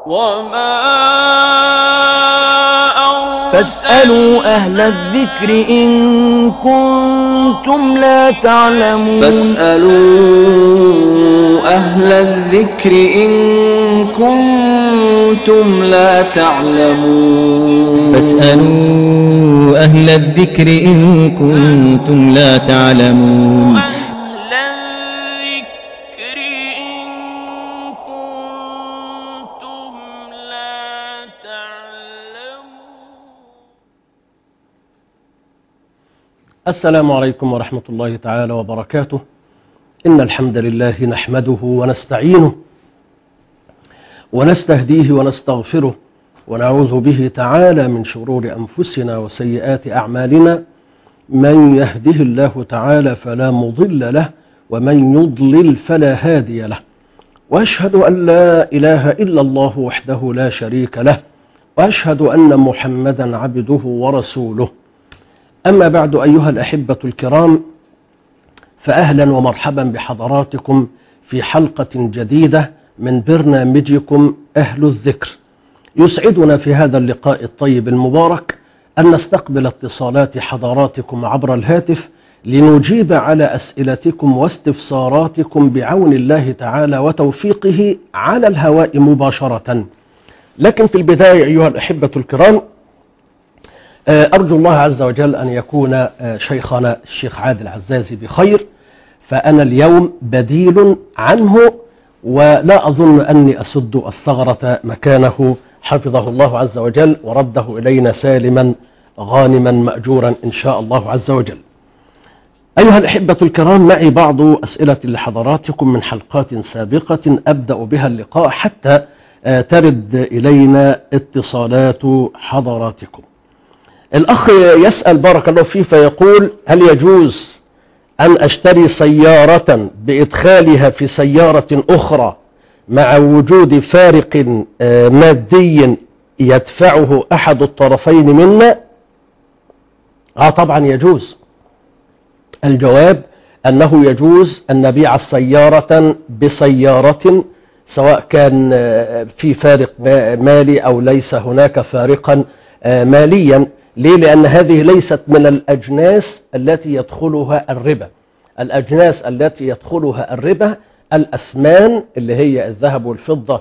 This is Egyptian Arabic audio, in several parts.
وما فاسألوا أهل الذكر إن كنتم لا تعلمون فاسألوا أهل الذكر إن كنتم لا تعلمون فاسألوا أهل الذكر إن كنتم لا تعلمون أهل الذكر إن كنتم لا تعلمون السلام عليكم ورحمة الله تعالى وبركاته إن الحمد لله نحمده ونستعينه ونستهديه ونستغفره ونعوذ به تعالى من شرور أنفسنا وسيئات أعمالنا من يهده الله تعالى فلا مضل له ومن يضلل فلا هادي له وأشهد أن لا إله إلا الله وحده لا شريك له وأشهد أن محمدا عبده ورسوله أما بعد أيها الأحبة الكرام فأهلا ومرحبا بحضراتكم في حلقة جديدة من برنامجكم أهل الذكر يسعدنا في هذا اللقاء الطيب المبارك أن نستقبل اتصالات حضراتكم عبر الهاتف لنجيب على أسئلتكم واستفساراتكم بعون الله تعالى وتوفيقه على الهواء مباشرة لكن في البداية أيها الأحبة الكرام أرجو الله عز وجل أن يكون شيخنا الشيخ عادل عزازي بخير فأنا اليوم بديل عنه ولا أظن أني أسد الثغرة مكانه حفظه الله عز وجل ورده إلينا سالما غانما مأجورا إن شاء الله عز وجل أيها الأحبة الكرام معي بعض أسئلة لحضراتكم من حلقات سابقة أبدأ بها اللقاء حتى ترد إلينا اتصالات حضراتكم الأخ يسأل بارك الله فيه فيقول هل يجوز أن أشتري سيارة بإدخالها في سيارة أخرى مع وجود فارق مادي يدفعه أحد الطرفين منا آه طبعا يجوز الجواب أنه يجوز أن نبيع السيارة بسيارة سواء كان في فارق مالي أو ليس هناك فارقا ماليا ليه لأن هذه ليست من الأجناس التي يدخلها الربا الأجناس التي يدخلها الربا الأسمان اللي هي الذهب والفضة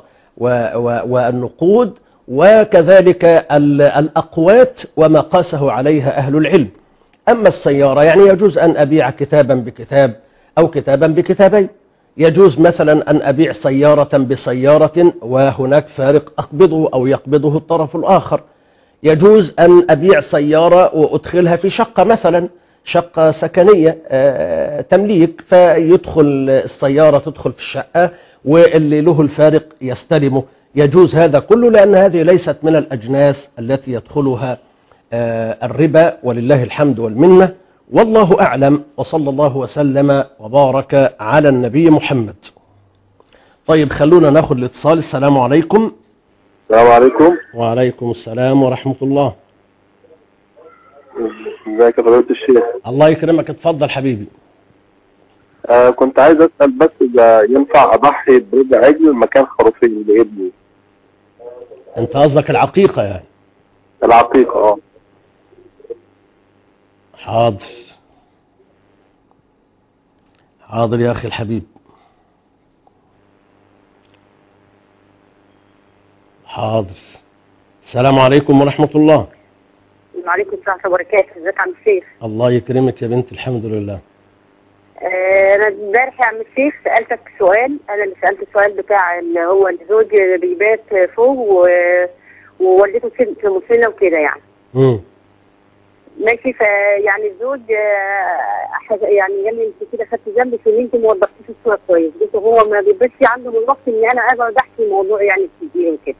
والنقود وكذلك الأقوات وما قاسه عليها أهل العلم أما السيارة يعني يجوز أن أبيع كتابا بكتاب أو كتابا بكتابين يجوز مثلا أن أبيع سيارة بسيارة وهناك فارق أقبضه أو يقبضه الطرف الآخر يجوز أن أبيع سيارة وأدخلها في شقة مثلا شقة سكنية تمليك فيدخل السيارة تدخل في الشقة واللي له الفارق يستلمه يجوز هذا كله لأن هذه ليست من الأجناس التي يدخلها الربا ولله الحمد والمنة والله أعلم وصلى الله وسلم وبارك على النبي محمد طيب خلونا ناخد الاتصال السلام عليكم السلام عليكم وعليكم السلام ورحمة الله ازيك يا فضيلة الشيخ الله يكرمك اتفضل حبيبي آه كنت عايز اسال بس اذا ينفع اضحي بربع عجل مكان خروفين لابني انت قصدك العقيقة يعني العقيقة اه حاضر حاضر يا أخي الحبيب حاضر السلام عليكم ورحمة الله وعليكم السلام ورحمة الله وبركاته ازيك يا عم الشيخ الله يكرمك يا بنت الحمد لله آه، انا امبارح يا عم الشيخ سالتك سؤال انا اللي سالت السؤال بتاع اللي هو الزوج بيبات فوق و... ووالدته في في مسنه وكده يعني مم. ماشي فيعني الزوج آه، حاجة- يعني قال لي انت كده خدت ذنب في ان انت ما وضحتيش الصوره كويس قلت هو ما بيبقاش عنده من الوقت ان انا اقعد احكي الموضوع يعني كتير وكده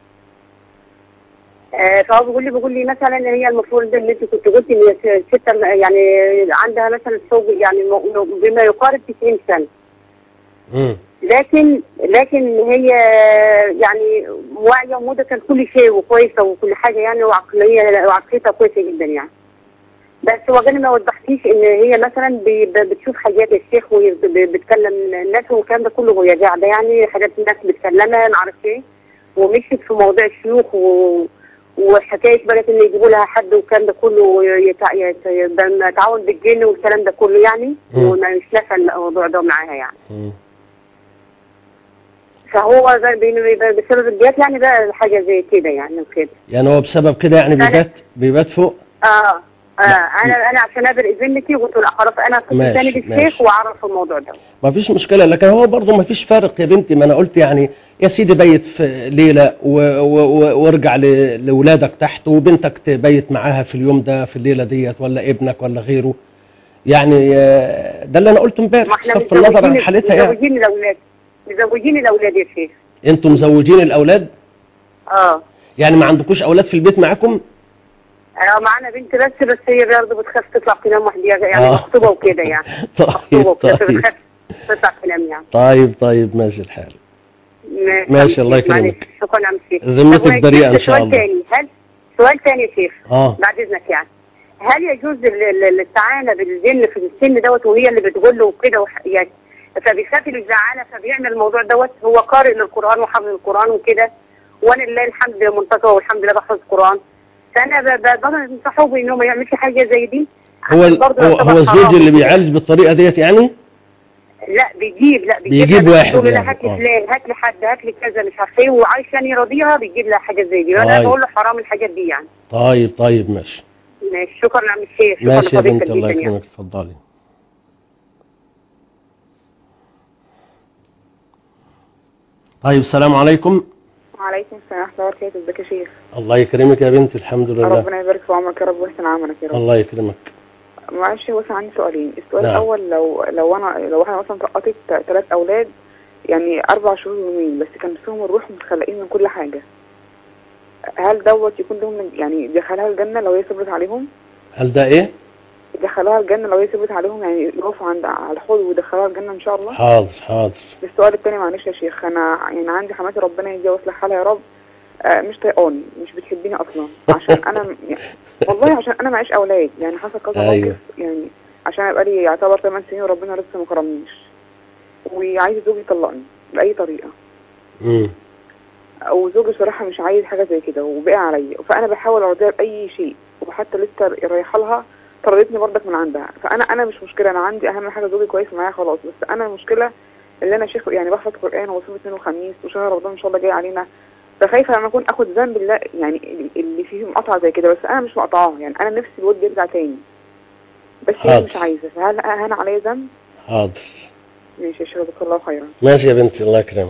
آه، فهو بيقول لي بيقول لي مثلا ان هي المفروض ان انت كنت قلت ان الست يعني عندها مثلا فوق يعني م- بما يقارب 90 سنه مم. لكن لكن هي يعني واعيه ومدركه لكل شيء وكويسه وكل حاجه يعني وعقليه وعقليتها كويسه جدا يعني بس هو قال لي ما وضحتيش ان هي مثلا ب- ب- بتشوف حاجات الشيخ وبتكلم الناس والكلام ده كله وهي قاعده يعني حاجات الناس بتكلمها ما اعرفش ايه ومشيت في موضوع الشيوخ و... وحكايه بقت ان يجيبوا لها حد والكلام ده كله يتع... يت... يتعاون بالجن والكلام ده كله يعني مم. وما مش نافع الموضوع ده معاها يعني مم. فهو ده بين- بسبب الجات يعني بقى حاجه زي كده يعني وكده يعني هو بسبب كده يعني أنا- بيبات بيبات فوق اه اه انا انا عشان ابرئ ذمتي قلت له خلاص انا كنت ماشي، ثاني بالشيخ ماشي. واعرف الموضوع ده ما فيش مشكلة لكن هو برضه ما فيش فارق يا بنتي ما انا قلت يعني يا سيدي بيت في ليلة و- و- و- وارجع ل- لولادك تحت وبنتك تبيت معاها في اليوم ده في الليلة ديت ولا ابنك ولا غيره يعني آه، ده اللي انا قلته ما امبارح احنا بصرف النظر عن مزوجين حالتها يعني مزوجين الاولاد مزوجين الاولاد يا شيخ انتوا مزوجين الاولاد اه يعني ما عندكوش اولاد في البيت معاكم اه معانا بنت بس بس هي برضه بتخاف تطلع تنام وحديها يعني آه. مخطوبه وكده يعني طيب مخطوبه وكده طيب فبتخاف تطلع تنام يعني طيب طيب ماشي الحال ماشي ماشي، الله معلش، يكرمك. شكرا يا عم شيخ ذمتك طب بريئة إن شاء سؤال الله. تاني هل سؤال تاني يا شيخ اه بعد اذنك يعني هل يجوز ال- ال- الاستعانه بالجن في السن دوت وهي اللي بتقول له وكده وح- يعني فبيخاف اللي يزعلها فبيعمل الموضوع دوت هو قارئ للقران وحافظ القران وكده وانا لله الحمد منتقى والحمد لله بحفظ القران فانا ب- ب- بنصحه بانه ما يعملش حاجه زي دي هو عشان ال- برضه هو, يعتبر هو الزوج حرام اللي وكده. بيعالج بالطريقة ديت يعني لا بيجيب لا بيجيب لها واحد بيقول لها يعني، هات لي آه. فلان هات لي حد هات لي كذا مش عارفه ايه وعشان يرضيها بيجيب لها حاجه زي دي وانا طيب. بقول له حرام الحاجات دي يعني طيب طيب ماشي ماشي شكرا يا عم الشيخ شكرا ماشي يا لفضيلتك بنتي الله جدا يعني. يكرمك اتفضلي طيب السلام عليكم وعليكم السلام ورحمة الله وبركاته ازيك يا شيخ الله يكرمك يا بنتي الحمد لله ربنا يبارك في عمرك يا رب ويحسن عملك يا رب الله يكرمك معلش هو كان عندي سؤالين السؤال نعم. الأول لو لو أنا لو احنا مثلا سقطت ثلاث أولاد يعني أربع شهور ويومين بس كان فيهم الروح متخلقين من كل حاجة هل دوت يكون لهم من- يعني دخلها الجنة لو هي صبرت عليهم؟ هل ده ايه يدخلوها الجنة لو هي صبرت عليهم يعني يقفوا عند على الحوض ويدخلوها الجنة إن شاء الله؟ حاضر حاضر السؤال التاني معلش يا شيخ انا يعني عندي حماتي ربنا يهديها ويصلح حالها يا رب آه، مش طايقاني مش بتحبيني اصلا عشان انا م- يعني والله عشان انا معيش اولاد يعني حصل كذا أيوة. موقف يعني عشان ابقى لي يعتبر 8 سنين وربنا لسه ما كرمنيش وعايز زوجي يطلقني باي طريقه امم وزوجي بصراحه مش عايز حاجه زي كده وبقى عليا فانا بحاول ارضيها باي شيء وحتى لسه رايحه لها طردتني برضك من عندها فانا انا مش مشكله انا عندي اهم حاجه زوجي كويس معايا خلاص بس انا المشكله اللي انا شيخ يعني بحفظ قران وبصوم اثنين وخميس وشهر رمضان ان شاء الله جاي علينا فخايفه لما اكون اخد ذنب الله يعني اللي فيه مقاطعه زي كده بس انا مش مقاطعاه يعني انا نفسي الود يرجع تاني بس هي حاضر. مش عايزه فهل انا عليا ذنب؟ حاضر ماشي يا شيخ جزاك الله خيرا ماشي يا بنتي الله يكرمك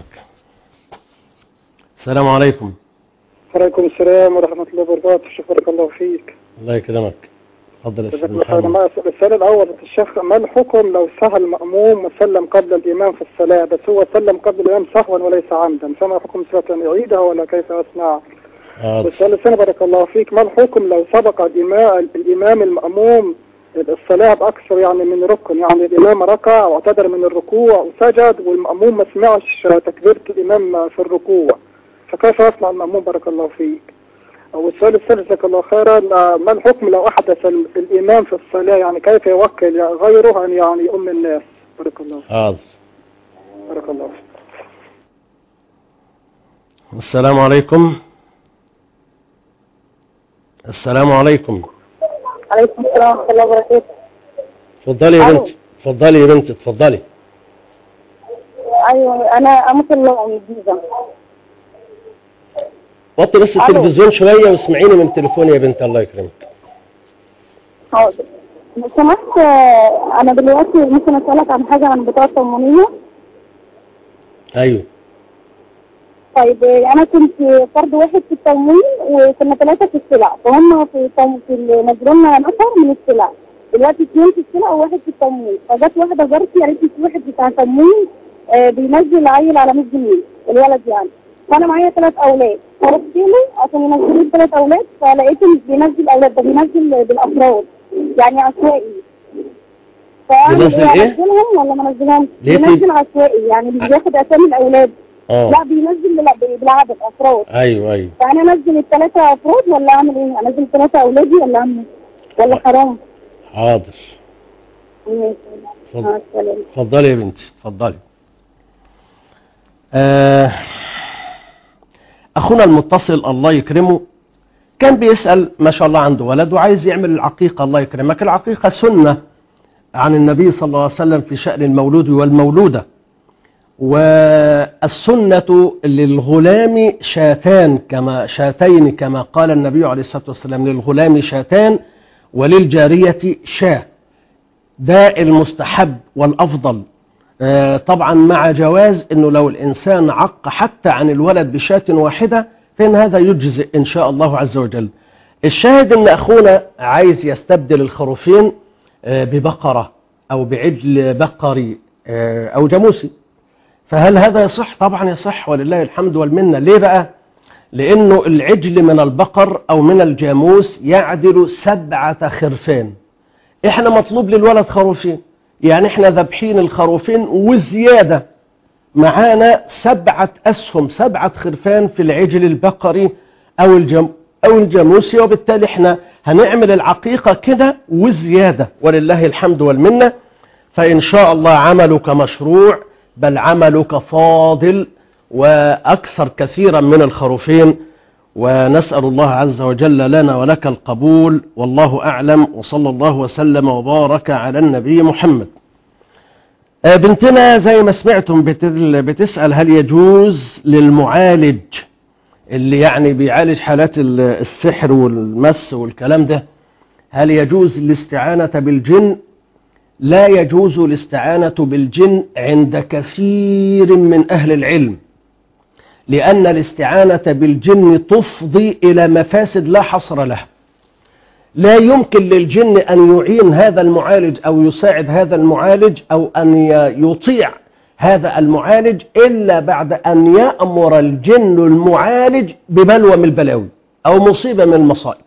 السلام عليكم وعليكم السلام ورحمة الله وبركاته شكرك الله فيك الله يكرمك اتفضل يا جزاك استاذ الله خير محمد ما السؤال الأول الشيخ ما الحكم لو سهى المأموم وسلم قبل الإمام في الصلاة بس هو سلم قبل الإمام سهوا وليس عمدا فما حكم صلاة أن يعيدها ولا كيف أصنع حاضر والسؤال الثاني بارك الله فيك ما الحكم لو سبق الإمام, الإمام المأموم الصلاة بأكثر يعني من ركن يعني الإمام ركع واعتذر من الركوع وسجد والمأموم ما سمعش تكبيرة الإمام في الركوع فكيف يصنع المأموم بارك الله فيك والسؤال الثالث جزاك الله خيرا ما الحكم لو أحدث ال- الإمام في الصلاة يعني كيف يوكل غيره أن يعني يؤم الناس بارك الله فيك حاضر بارك الله فيك السلام عليكم السلام عليكم عليكم السلام ورحمه الله وبركاته اتفضلي يا ألو. بنتي اتفضلي يا بنتي اتفضلي ايوه انا امة الله من الجيزه وطي بس ألو. التلفزيون شوية واسمعيني من تليفوني يا بنتي الله يكرمك حاضر لو سمحت آه، انا دلوقتي ممكن اسالك عن حاجه عن بطاقه التموينيه ايوه طيب آه، انا كنت فرد واحد في التموين وكنا ثلاثه في السلع فهم في التم... في ال- نزلوا لنا نفر من السلع دلوقتي اثنين في السلع وواحد في التموين فجت واحده جارتي قالت لي في واحد بتاع تموين آه، بينزل عيل على 100 جنيه الولد يعني فانا معايا ثلاث اولاد فرحت له عشان ينزل لي ثلاث اولاد فلقيته مش بينزل اولاد ده بينزل بالافراد يعني عشوائي فاعمل بينزل ايه إيه؟ انزلهم ولا ما انزلهمش ليه في- بينزل عشوائي يعني مش بياخد اسامي الاولاد اه لا بينزل بال- بالعدد افراد ايوه ايوه فانا انزل الثلاثه افراد ولا اعمل ايه انزل الثلاثه اولادي ولا اعمل إيه؟ ولا حرام حاضر ماشي. اتفضل. مع السلامه اتفضلي يا بنتي اتفضلي آه أخونا المتصل الله يكرمه كان بيسأل ما شاء الله عنده ولد وعايز يعمل العقيقة الله يكرمك العقيقة سنة عن النبي صلى الله عليه وسلم في شأن المولود والمولودة والسنة للغلام شاتان كما شاتين كما قال النبي عليه الصلاة والسلام للغلام شاتان وللجارية شاه ده المستحب والأفضل آه، طبعا مع جواز انه لو الانسان عق حتى عن الولد بشاة واحدة فان هذا يجزئ ان شاء الله عز وجل الشاهد ان اخونا عايز يستبدل الخروفين آه، ببقرة او بعجل بقري آه، او جاموسي فهل هذا يصح طبعا يصح ولله الحمد والمنة ليه بقى لانه العجل من البقر او من الجاموس يعدل سبعة خرفان احنا مطلوب للولد خروفين يعني احنا ذبحين الخروفين وزيادة معانا سبعة أسهم سبعة خرفان في العجل البقري أو الجم أو الجاموسي وبالتالي احنا هنعمل العقيقة كده وزيادة ولله الحمد والمنة فإن شاء الله عملك مشروع بل عملك فاضل وأكثر كثيرا من الخروفين ونسأل الله عز وجل لنا ولك القبول والله أعلم وصلى الله وسلم وبارك على النبي محمد آه، بنتنا زي ما سمعتم بتل- بتسأل هل يجوز للمعالج اللي يعني بيعالج حالات ال- السحر والمس والكلام ده هل يجوز الاستعانة بالجن لا يجوز الاستعانة بالجن عند كثير من أهل العلم لأن الاستعانة بالجن تفضي إلى مفاسد لا حصر لها لا يمكن للجن أن يعين هذا المعالج أو يساعد هذا المعالج أو أن ي- يطيع هذا المعالج إلا بعد أن يأمر الجن المعالج ببلوى من البلاوي أو مصيبة من المصائب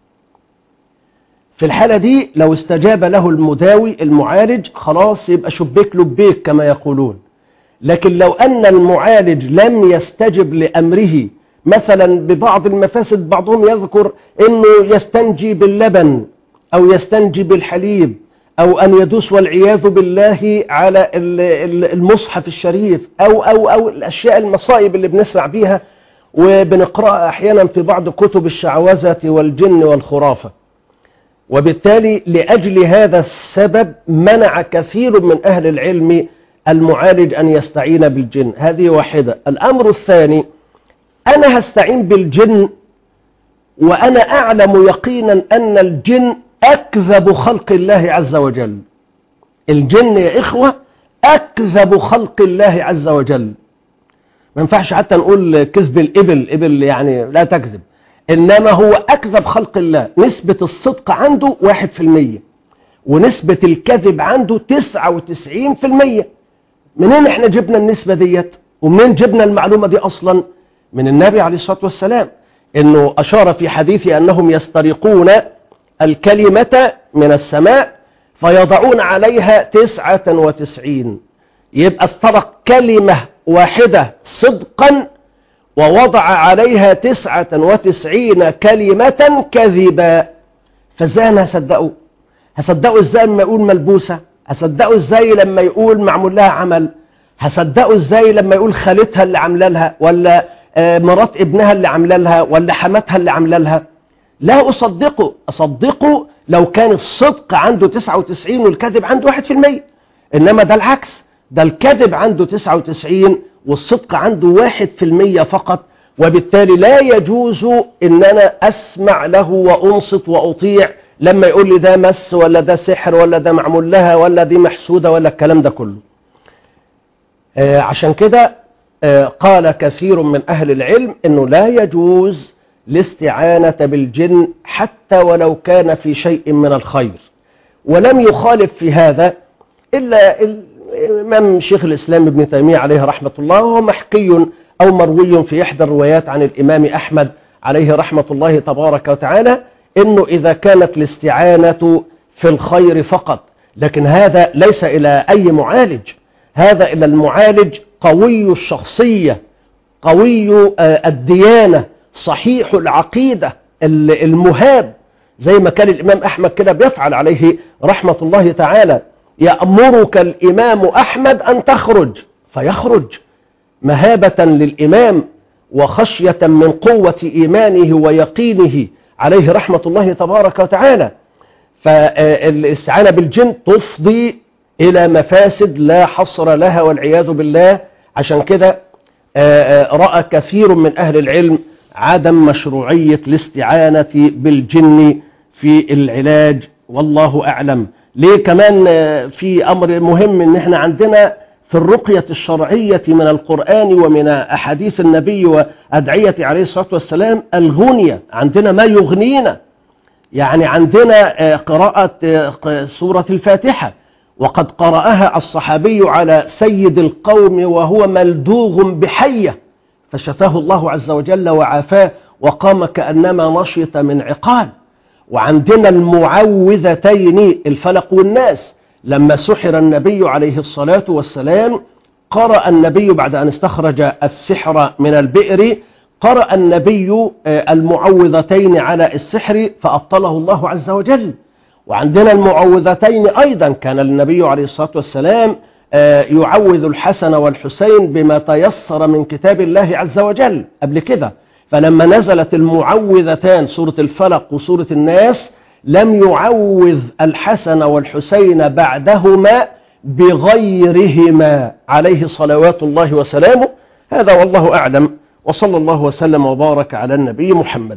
في الحالة دي لو استجاب له المداوي المعالج خلاص يبقى شبيك لبيك كما يقولون لكن لو أن المعالج لم يستجب لأمره مثلا ببعض المفاسد بعضهم يذكر أنه يستنجي باللبن أو يستنجي بالحليب أو أن يدوس والعياذ بالله على ال- ال- المصحف الشريف أو, أو, أو الأشياء المصائب اللي بنسمع بيها وبنقرأها أحيانا في بعض كتب الشعوذة والجن والخرافة وبالتالي لأجل هذا السبب منع كثير من أهل العلم المعالج أن يستعين بالجن هذه واحدة الأمر الثاني أنا هستعين بالجن وأنا أعلم يقينا أن الجن أكذب خلق الله عز وجل الجن يا إخوة أكذب خلق الله عز وجل ما ينفعش حتى نقول كذب الإبل إبل يعني لا تكذب إنما هو أكذب خلق الله نسبة الصدق عنده واحد في المية ونسبة الكذب عنده تسعة وتسعين في المية منين احنا جبنا النسبة ديت ومنين جبنا المعلومة دي أصلا من النبي عليه الصلاة والسلام انه أشار في حديثه أنهم يسترقون الكلمة من السماء فيضعون عليها تسعة وتسعين يبقى استرق كلمة واحدة صدقا ووضع عليها تسعة وتسعين كلمة كذبا فازاي انا هصدقه هصدقه ازاي لما يقول ملبوسة هصدقه ازاي لما يقول معمول لها عمل هصدقه ازاي لما يقول خالتها اللي عامله لها ولا آه، مرات ابنها اللي عامله لها ولا حماتها اللي عامله لها لا أصدقه أصدقه لو كان الصدق عنده 99 والكذب عنده 1% إنما ده العكس ده الكذب عنده 99 والصدق عنده 1% فقط وبالتالي لا يجوز إن أنا أسمع له وأنصت وأطيع لما يقول لي ده مس ولا ده سحر ولا ده معمول لها ولا دي محسودة ولا الكلام ده كله آه، عشان كده آه، قال كثير من أهل العلم أنه لا يجوز الاستعانة بالجن حتى ولو كان في شيء من الخير ولم يخالف في هذا إلا الإمام شيخ الإسلام ابن تيمية عليه رحمة الله وهو محكي أو مروي في إحدى الروايات عن الإمام أحمد عليه رحمة الله تبارك وتعالى أنه إذا كانت الاستعانة في الخير فقط لكن هذا ليس إلى أي معالج هذا إلى المعالج قوي الشخصية قوي آه، الديانة صحيح العقيدة ال- المهاب زي ما كان الإمام أحمد كده بيفعل عليه رحمة الله تعالى يأمرك الإمام أحمد أن تخرج فيخرج مهابة للإمام وخشية من قوة إيمانه ويقينه عليه رحمة الله تبارك وتعالى فالاستعانة بالجن تفضي إلى مفاسد لا حصر لها والعياذ بالله عشان كده رأى كثير من أهل العلم عدم مشروعية الاستعانة بالجن في العلاج والله أعلم ليه كمان في أمر مهم إن احنا عندنا في الرقية الشرعية من القرآن ومن أحاديث النبي وأدعية عليه الصلاة والسلام الغنية عندنا ما يغنينا يعني عندنا قراءة سورة الفاتحة وقد قرأها الصحابي على سيد القوم وهو ملدوغ بحية فشفاه الله عز وجل وعافاه وقام كأنما نشط من عقال وعندنا المعوذتين الفلق والناس لما سحر النبي عليه الصلاة والسلام قرأ النبي بعد أن استخرج السحر من البئر قرأ النبي المعوذتين على السحر فأبطله الله عز وجل وعندنا المعوذتين أيضا كان النبي عليه الصلاة والسلام يعوذ الحسن والحسين بما تيسر من كتاب الله عز وجل قبل كده فلما نزلت المعوذتان سورة الفلق وسورة الناس لم يعوذ الحسن والحسين بعدهما بغيرهما عليه صلوات الله وسلامه هذا والله أعلم وصلى الله وسلم وبارك على النبي محمد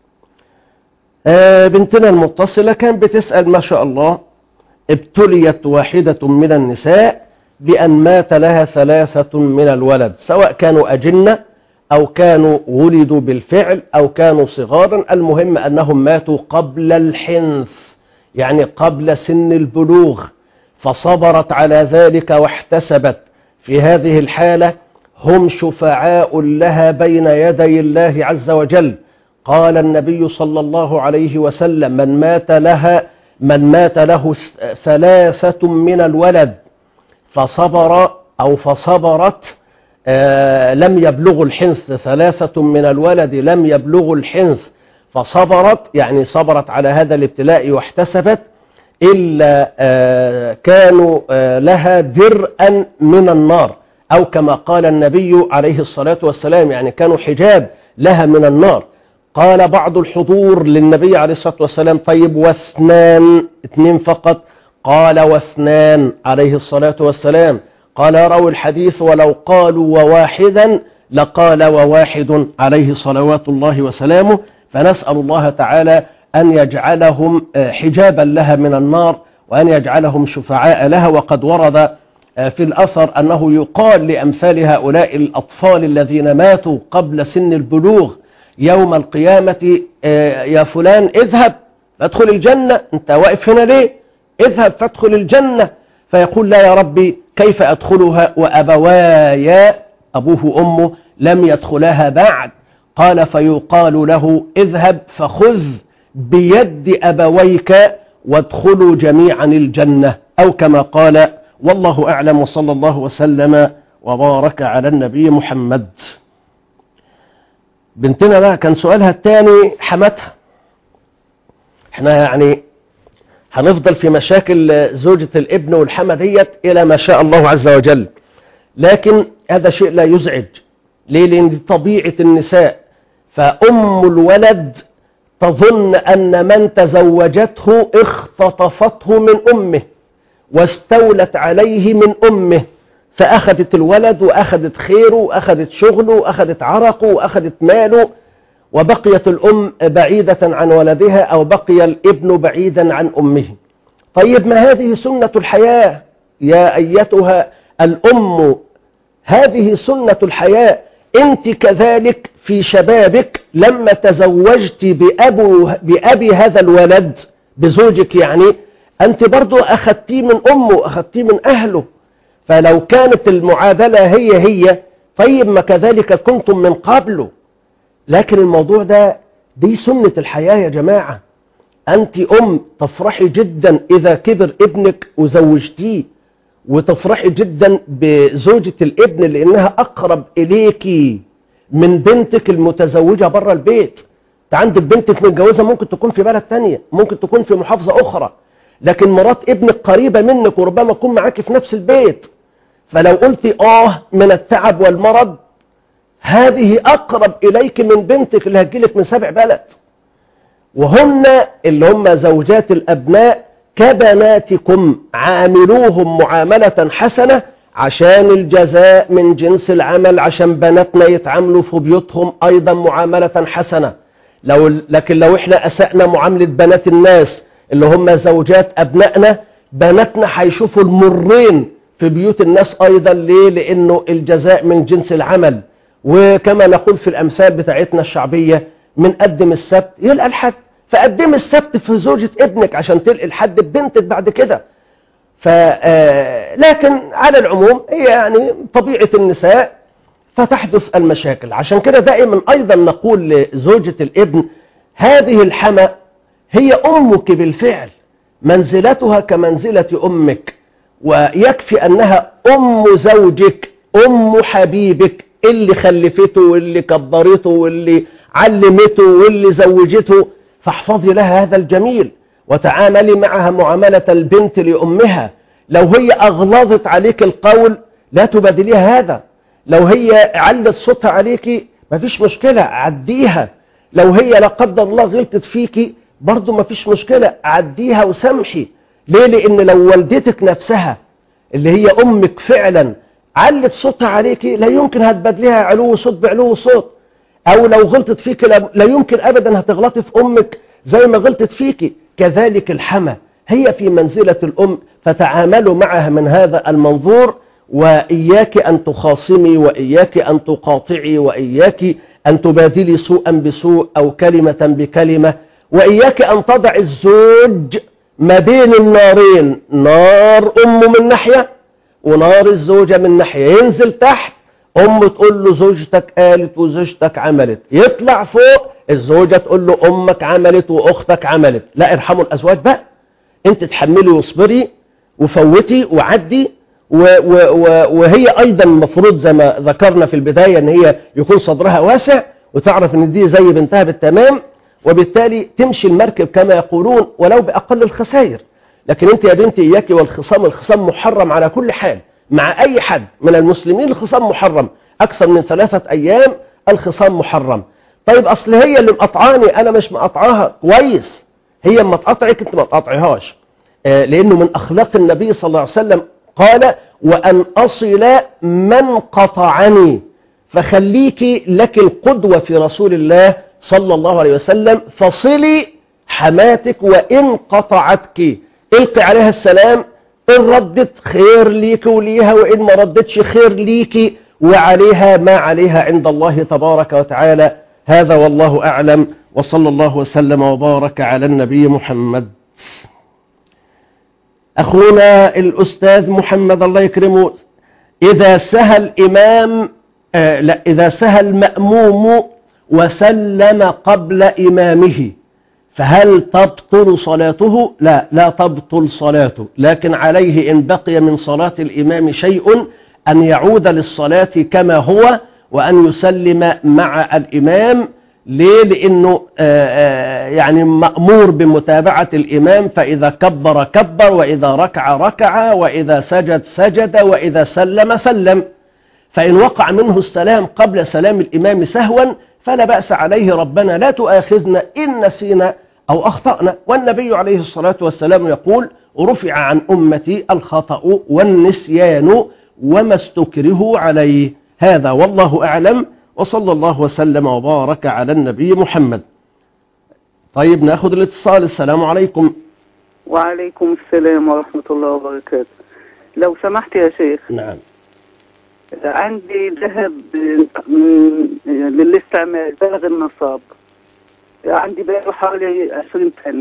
آه بنتنا المتصلة كان بتسأل ما شاء الله ابتليت واحدة من النساء بأن مات لها ثلاثة من الولد سواء كانوا أجنة أو كانوا ولدوا بالفعل أو كانوا صغارا المهم أنهم ماتوا قبل الحنث يعني قبل سن البلوغ فصبرت على ذلك واحتسبت في هذه الحالة هم شفعاء لها بين يدي الله عز وجل قال النبي صلى الله عليه وسلم من مات لها من مات له ثلاثة من الولد فصبر أو فصبرت آه لم يبلغوا الحنث ثلاثة من الولد لم يبلغوا الحنث فصبرت يعني صبرت على هذا الابتلاء واحتسبت إلا آه كانوا آه لها درءا من النار أو كما قال النبي عليه الصلاة والسلام يعني كانوا حجاب لها من النار قال بعض الحضور للنبي عليه الصلاة والسلام طيب واثنان اثنين فقط قال واثنان عليه الصلاة والسلام قال رووا الحديث ولو قالوا وواحدا لقال وواحد عليه صلوات الله وسلامه فنسأل الله تعالى أن يجعلهم حجابا لها من النار وأن يجعلهم شفعاء لها وقد ورد في الأثر أنه يقال لأمثال هؤلاء الأطفال الذين ماتوا قبل سن البلوغ يوم القيامة يا فلان اذهب فادخل الجنة انت واقف هنا ليه اذهب فادخل الجنة فيقول لا يا ربي كيف أدخلها وأبواي أبوه وأمه لم يدخلها بعد قال فيقال له اذهب فخذ بيد أبويك وادخلوا جميعا الجنة أو كما قال والله أعلم وصلى الله وسلم وبارك على النبي محمد بنتنا بقى كان سؤالها الثاني حماتها احنا يعني هنفضل في مشاكل زوجة الابن والحمى ديت إلى ما شاء الله عز وجل لكن هذا شيء لا يزعج ليه لأن دي طبيعة النساء فأم الولد تظن أن من تزوجته اختطفته من أمه واستولت عليه من أمه فأخذت الولد وأخذت خيره وأخذت شغله وأخذت عرقه وأخذت ماله وبقيت الأم بعيدة عن ولدها أو بقي الابن بعيدا عن أمه طيب ما هذه سنة الحياة يا أيتها الأم هذه سنة الحياة أنت كذلك في شبابك لما تزوجت بأبو بأبي هذا الولد بزوجك يعني أنت برضو أخذتيه من أمه أخذتيه من أهله فلو كانت المعادلة هي هي طيب ما كذلك كنتم من قبله لكن الموضوع ده دي سنة الحياة يا جماعة أنت أم تفرحي جدا إذا كبر ابنك وزوجتيه وتفرحي جدا بزوجة الابن لأنها أقرب إليك من بنتك المتزوجة بره البيت انت عندك بنتك متجوزة ممكن تكون في بلد تانية ممكن تكون في محافظة أخرى لكن مرات ابنك قريبة منك وربما تكون معاك في نفس البيت فلو قلت آه من التعب والمرض هذه أقرب إليك من بنتك اللي هتجيلك من سبع بلد وهن اللي هم زوجات الأبناء كبناتكم عاملوهم معاملة حسنة عشان الجزاء من جنس العمل عشان بناتنا يتعاملوا في بيوتهم أيضا معاملة حسنة لو لكن لو احنا أسأنا معاملة بنات الناس اللي هم زوجات أبنائنا بناتنا هيشوفوا المرين في بيوت الناس أيضا ليه لأنه الجزاء من جنس العمل وكما نقول في الأمثال بتاعتنا الشعبية من قدم السبت يلقى الحد فقدم السبت في زوجة ابنك عشان تلقي الحد ببنتك بعد كده ف آه، لكن على العموم هي يعني طبيعة النساء فتحدث المشاكل عشان كده دائما أيضا نقول لزوجة الابن هذه الحمى هي أمك بالفعل منزلتها كمنزلة أمك ويكفي أنها أم زوجك أم حبيبك اللي خلفته واللي كبرته واللي علمته واللي زوجته فاحفظي لها هذا الجميل وتعاملي معها معاملة البنت لأمها لو هي أغلظت عليك القول لا تبادليها هذا لو هي علت صوتها عليك مفيش مشكلة عديها لو هي لا قدر الله غلطت فيكي برضو مفيش مشكلة عديها وسامحي ليه لأن لو والدتك نفسها اللي هي أمك فعلا علت صوتها عليكي لا يمكن هتبادليها علو صوت بعلو صوت أو لو غلطت فيك لا لا يمكن أبدا هتغلطي في أمك زي ما غلطت فيك كذلك الحمى هي في منزلة الأم فتعاملوا معها من هذا المنظور وإياك أن تخاصمي وإياك أن تقاطعي وإياك أن تبادلي سوءا بسوء أو كلمة بكلمة وإياك أن تضع الزوج ما بين النارين نار أمه من ناحية ونار الزوجة من ناحية ينزل تحت أم تقول له زوجتك قالت وزوجتك عملت يطلع فوق الزوجة تقول له أمك عملت وأختك عملت لا ارحموا الأزواج بقى انت تحملي واصبري وفوتي وعدي و و و وهي أيضا المفروض زي ما ذكرنا في البداية أن هي يكون صدرها واسع وتعرف أن دي زي بنتها بالتمام وبالتالي تمشي المركب كما يقولون ولو بأقل الخسائر لكن انت يا بنتي إياك والخصام الخصام محرم على كل حال مع أي حد من المسلمين الخصام محرم أكثر من ثلاثة أيام الخصام محرم طيب أصل هي اللي مقطعاني أنا مش مقطعاها كويس هي ما تقطعك انت ما تقطعيهاش آه، لأنه من أخلاق النبي صلى الله عليه وسلم قال وأن أصل من قطعني فخليك لك القدوة في رسول الله صلى الله عليه وسلم فصلي حماتك وإن قطعتك القي عليها السلام إن ردت خير ليك وليها وإن ما ردتش خير ليك وعليها ما عليها عند الله تبارك وتعالى هذا والله أعلم وصلى الله وسلم وبارك على النبي محمد أخونا الأستاذ محمد الله يكرمه إذا سهى الإمام آه لا إذا سهى المأموم وسلم قبل إمامه فهل تبطل صلاته لا لا تبطل صلاته لكن عليه إن بقي من صلاة الإمام شيء أن يعود للصلاة كما هو وأن يسلم مع الإمام ليه لأنه آآ آآ يعني مأمور بمتابعة الإمام فإذا كبر كبر وإذا ركع ركع وإذا سجد سجد وإذا سلم سلم فإن وقع منه السلام قبل سلام الإمام سهوا فلا بأس عليه ربنا لا تؤاخذنا إن نسينا أو أخطأنا والنبي عليه الصلاة والسلام يقول رفع عن أمتي الخطأ والنسيان وما استكرهوا عليه هذا والله أعلم وصلى الله وسلم وبارك على النبي محمد طيب ناخذ الاتصال السلام عليكم وعليكم السلام ورحمة الله وبركاته لو سمحت يا شيخ نعم عندي ذهب من- للاستعمال بلغ النصاب عندي بقى حوالي 20 طن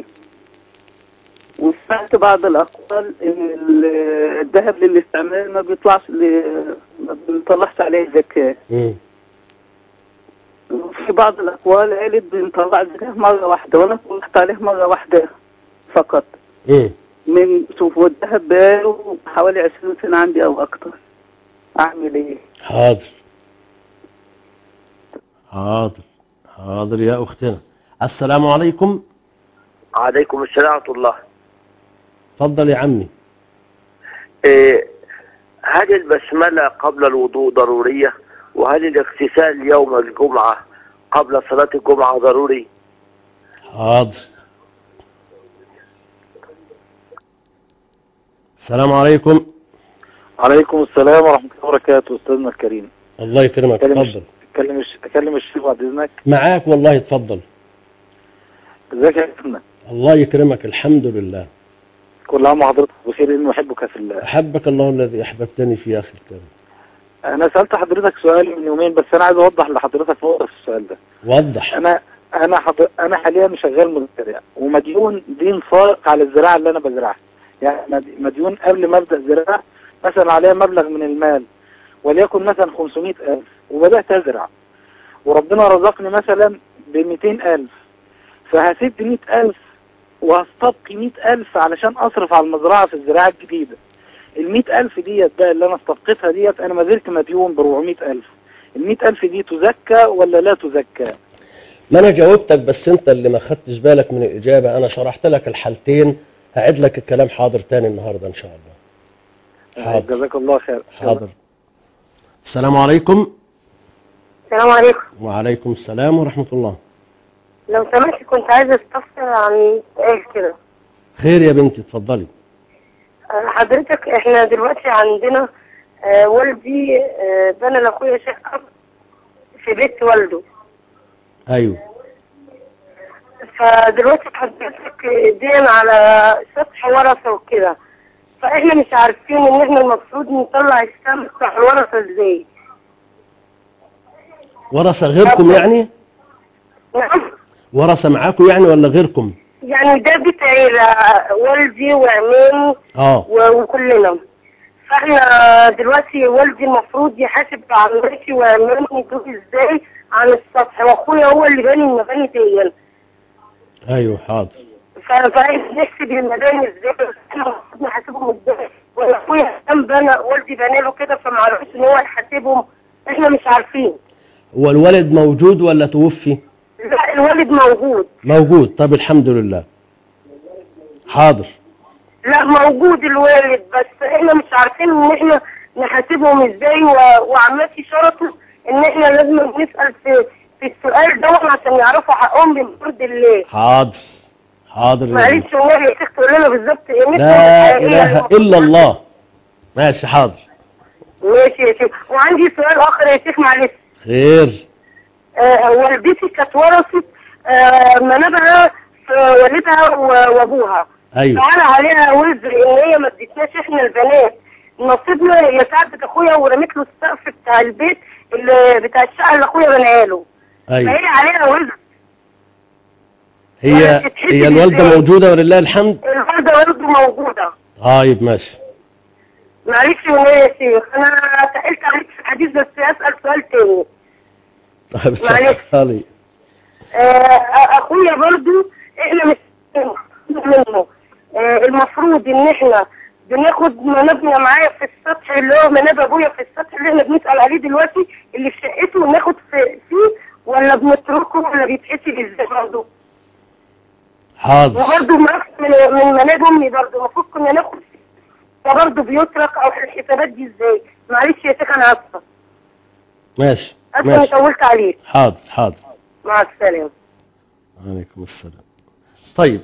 وسمعت بعض الأقوال إن ال- الذهب للاستعمال ما بيطلعش ل- ما بنطلعش عليه زكاة وفي بعض الأقوال قالت بنطلع زكاة مرة واحدة وأنا طلعت عليه مرة واحدة فقط مم. من شوف والذهب بقاله حوالي 20 سنة عندي أو أكتر أعمل إيه؟ حاضر حاضر حاضر يا أختنا السلام عليكم عليكم السلام ورحمة الله تفضل يا عمي إيه هل البسملة قبل الوضوء ضرورية وهل الاغتسال يوم الجمعة قبل صلاة الجمعة ضروري حاضر السلام عليكم عليكم السلام ورحمة الله وبركاته أستاذنا الكريم الله يكرمك أكلم اتفضل أكلم الش- أكلم الشيخ بعد إذنك معاك والله اتفضل ازيك يا ابننا الله يكرمك الحمد لله كل عام وحضرتك بخير إني أحبك في الله أحبك الله الذي أحببتني فيه يا أخي الكريم أنا سألت حضرتك سؤال من يومين بس أنا عايز أوضح لحضرتك نقطة في السؤال ده وضح أنا أنا حضر... أنا حاليا شغال مزارع ومديون دين فارق على الزراعة اللي أنا بزرعها يعني مد- مديون قبل ما أبدأ زراعة مثلا عليا مبلغ من المال وليكن مثلا 500 ألف وبدأت أزرع وربنا رزقني مثلا ب 200 ألف فهسد 100 ألف وهستبقي 100 ألف علشان أصرف على المزرعة في الزراعة الجديدة ال 100 ألف ديت بقى اللي أنا استبقيتها ديت أنا ما زلت مديون ب 400 ألف ال 100 ألف دي تزكى ولا لا تزكى؟ ما أنا جاوبتك بس أنت اللي ما خدتش بالك من الإجابة أنا شرحت لك الحالتين هعيد لك الكلام حاضر تاني النهاردة إن شاء الله حاضر جزاك الله خير حاضر السلام عليكم السلام عليكم وعليكم السلام ورحمة الله لو سمحت كنت عايزة استفسر عن سؤال كده خير يا بنتي اتفضلي آه، حضرتك احنا دلوقتي عندنا آه، والدي آه، بنى لاخويا شقة في بيت والده أيوه فدلوقتي حضرتك دين على سطح ورثة وكده فاحنا مش عارفين ان احنا المفروض نطلع السهم بتاع الورثة ازاي ورثة غيركم يعني نعم ورثة معاكم يعني ولا غيركم يعني ده بيت عيلة والدي وعمامي اه و- وكلنا فاحنا دلوقتي والدي المفروض يحاسب عمتي وعمامي دول ازاي عن السطح واخويا هو اللي باني المباني دي ايوه حاضر ف- فعايز نحسب المباني ازاي احنا المفروض نحاسبهم ازاي واخويا كان بنى والدي بنى له كده فمعرفش ان هو يحاسبهم احنا مش عارفين هو الولد موجود ولا توفي لا الوالد موجود موجود طب الحمد لله حاضر لا موجود الوالد بس احنا مش عارفين ان احنا نحاسبهم ازاي و- وعمتي شرطوا ان احنا لازم نسأل في في السؤال ده عشان يعرفوا حقهم بمرض الله حاضر حاضر يا بنتي. معلش والله يا شيخ تقول لنا بالظبط ايه مثل لا الحقيقية اله المفروض. الا الله ماشي حاضر ماشي يا شيخ وعندي سؤال اخر يا شيخ معلش خير آه والدتي كانت ورثت آه منابها في والدها و- وابوها ايوه فعلى عليها وزر ان هي ما ادتناش احنا البنات نصيبنا هي ساعدت اخويا ورمت له السقف بتاع البيت اللي بتاع الشقه اللي اخويا بناها له ايوه فهي عليها وزر هي هي الوالدة موجودة ولله الحمد الوالده والده موجوده طيب ماشي معلش والله يا شيخ انا سالت عليك في الحديث بس اسال سؤال تاني طيب معلش. اتفضلي. آه، اخويا برضو احنا مش منه آه، المفروض ان احنا بناخد منابنا معايا في السطح اللي هو مناب ابويا في السطح اللي احنا بنسال عليه دلوقتي اللي في شقته وناخد في فيه ولا بنتركه ولا بيتحسب ازاي برضه حاضر وبرضه نفس من من مناب امي برضه المفروض كنا ناخد فيه فبرضه بيترك او في الحسابات دي ازاي معلش يا شيخ انا اسفه ماشي اسفه اني ماشي طولت عليك حاضر حاضر مع السلامه عليكم السلام طيب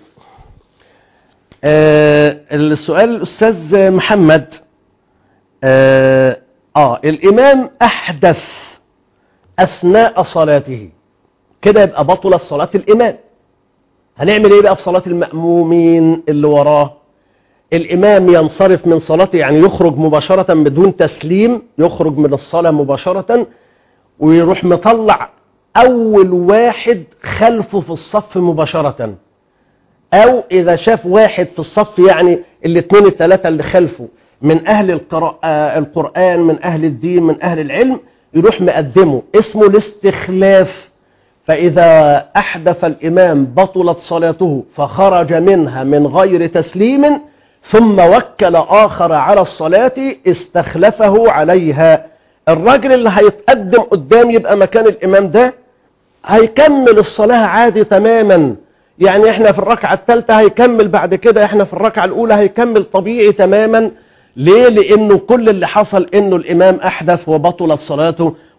آه السؤال الأستاذ محمد آه, آه الإمام أحدث أثناء صلاته كده يبقى بطل صلاة الإمام هنعمل إيه بقى في صلاة المأمومين اللي وراه الإمام ينصرف من صلاته يعني يخرج مباشرة بدون تسليم يخرج من الصلاة مباشرة ويروح مطلع أول واحد خلفه في الصف مباشرة أو إذا شاف واحد في الصف يعني الاثنين الثلاثة اللي خلفه من أهل القراء- آه، القرآن من أهل الدين من أهل العلم يروح مقدمه اسمه الاستخلاف فإذا أحدث الإمام بطلت صلاته فخرج منها من غير تسليم ثم وكل آخر على الصلاة استخلفه عليها الراجل اللي هيتقدم قدام يبقى مكان الإمام ده هيكمل الصلاة عادي تماما يعني احنا في الركعة الثالثة هيكمل بعد كده احنا في الركعة الأولى هيكمل طبيعي تماما ليه؟ لأنه كل اللي حصل إنه الإمام أحدث وبطلت صلاته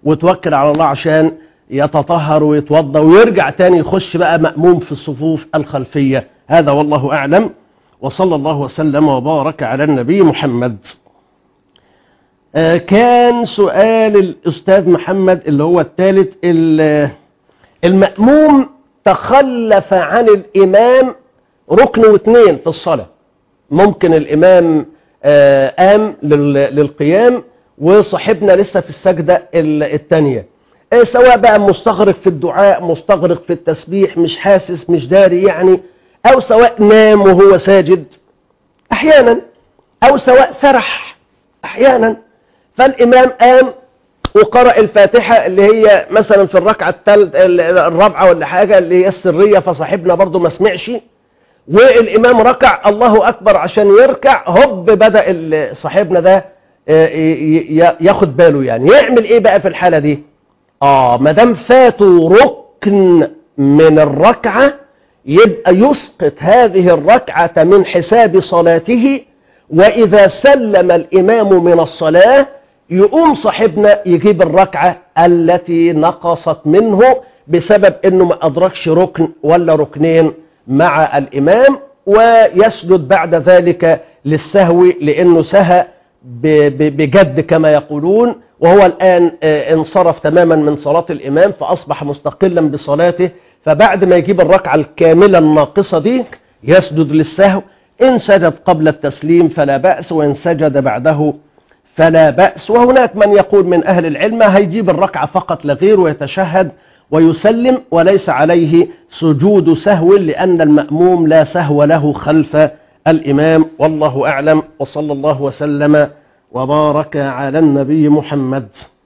وتوكل على الله عشان يتطهر ويتوضى ويرجع تاني يخش بقى مأموم في الصفوف الخلفية هذا والله أعلم وصلى الله وسلم وبارك على النبي محمد آه، كان سؤال الأستاذ محمد اللي هو الثالث ال- المأموم تخلف عن الإمام ركن واثنين في الصلاة ممكن الإمام آه، قام لل- للقيام وصاحبنا لسه في السجدة ال- الثانية آه، سواء بقى مستغرق في الدعاء مستغرق في التسبيح مش حاسس مش داري يعني أو سواء نام وهو ساجد أحيانا أو سواء سرح أحيانا فالإمام قام وقرأ الفاتحة اللي هي مثلا في الركعة التالت الرابعة ولا حاجة اللي هي السرية فصاحبنا برضو ما سمعش والإمام ركع الله أكبر عشان يركع هب بدأ ال- صاحبنا ده آه، ي- ي- ياخد باله يعني يعمل إيه بقى في الحالة دي آه مدام فاتوا ركن من الركعة يبقى يسقط هذه الركعة من حساب صلاته وإذا سلم الإمام من الصلاة يقوم صاحبنا يجيب الركعة التي نقصت منه بسبب أنه ما أدركش ركن ولا ركنين مع الإمام ويسجد بعد ذلك للسهو لأنه سهى ب- ب- بجد كما يقولون وهو الآن آه، انصرف تماما من صلاة الإمام فأصبح مستقلا بصلاته فبعد ما يجيب الركعة الكاملة الناقصة دي يسجد للسهو إن سجد قبل التسليم فلا بأس وإن سجد بعده فلا بأس وهناك من يقول من أهل العلم هيجيب الركعة فقط لغير ويتشهد ويسلم وليس عليه سجود سهو لأن المأموم لا سهو له خلف الإمام والله أعلم وصلى الله وسلم وبارك على النبي محمد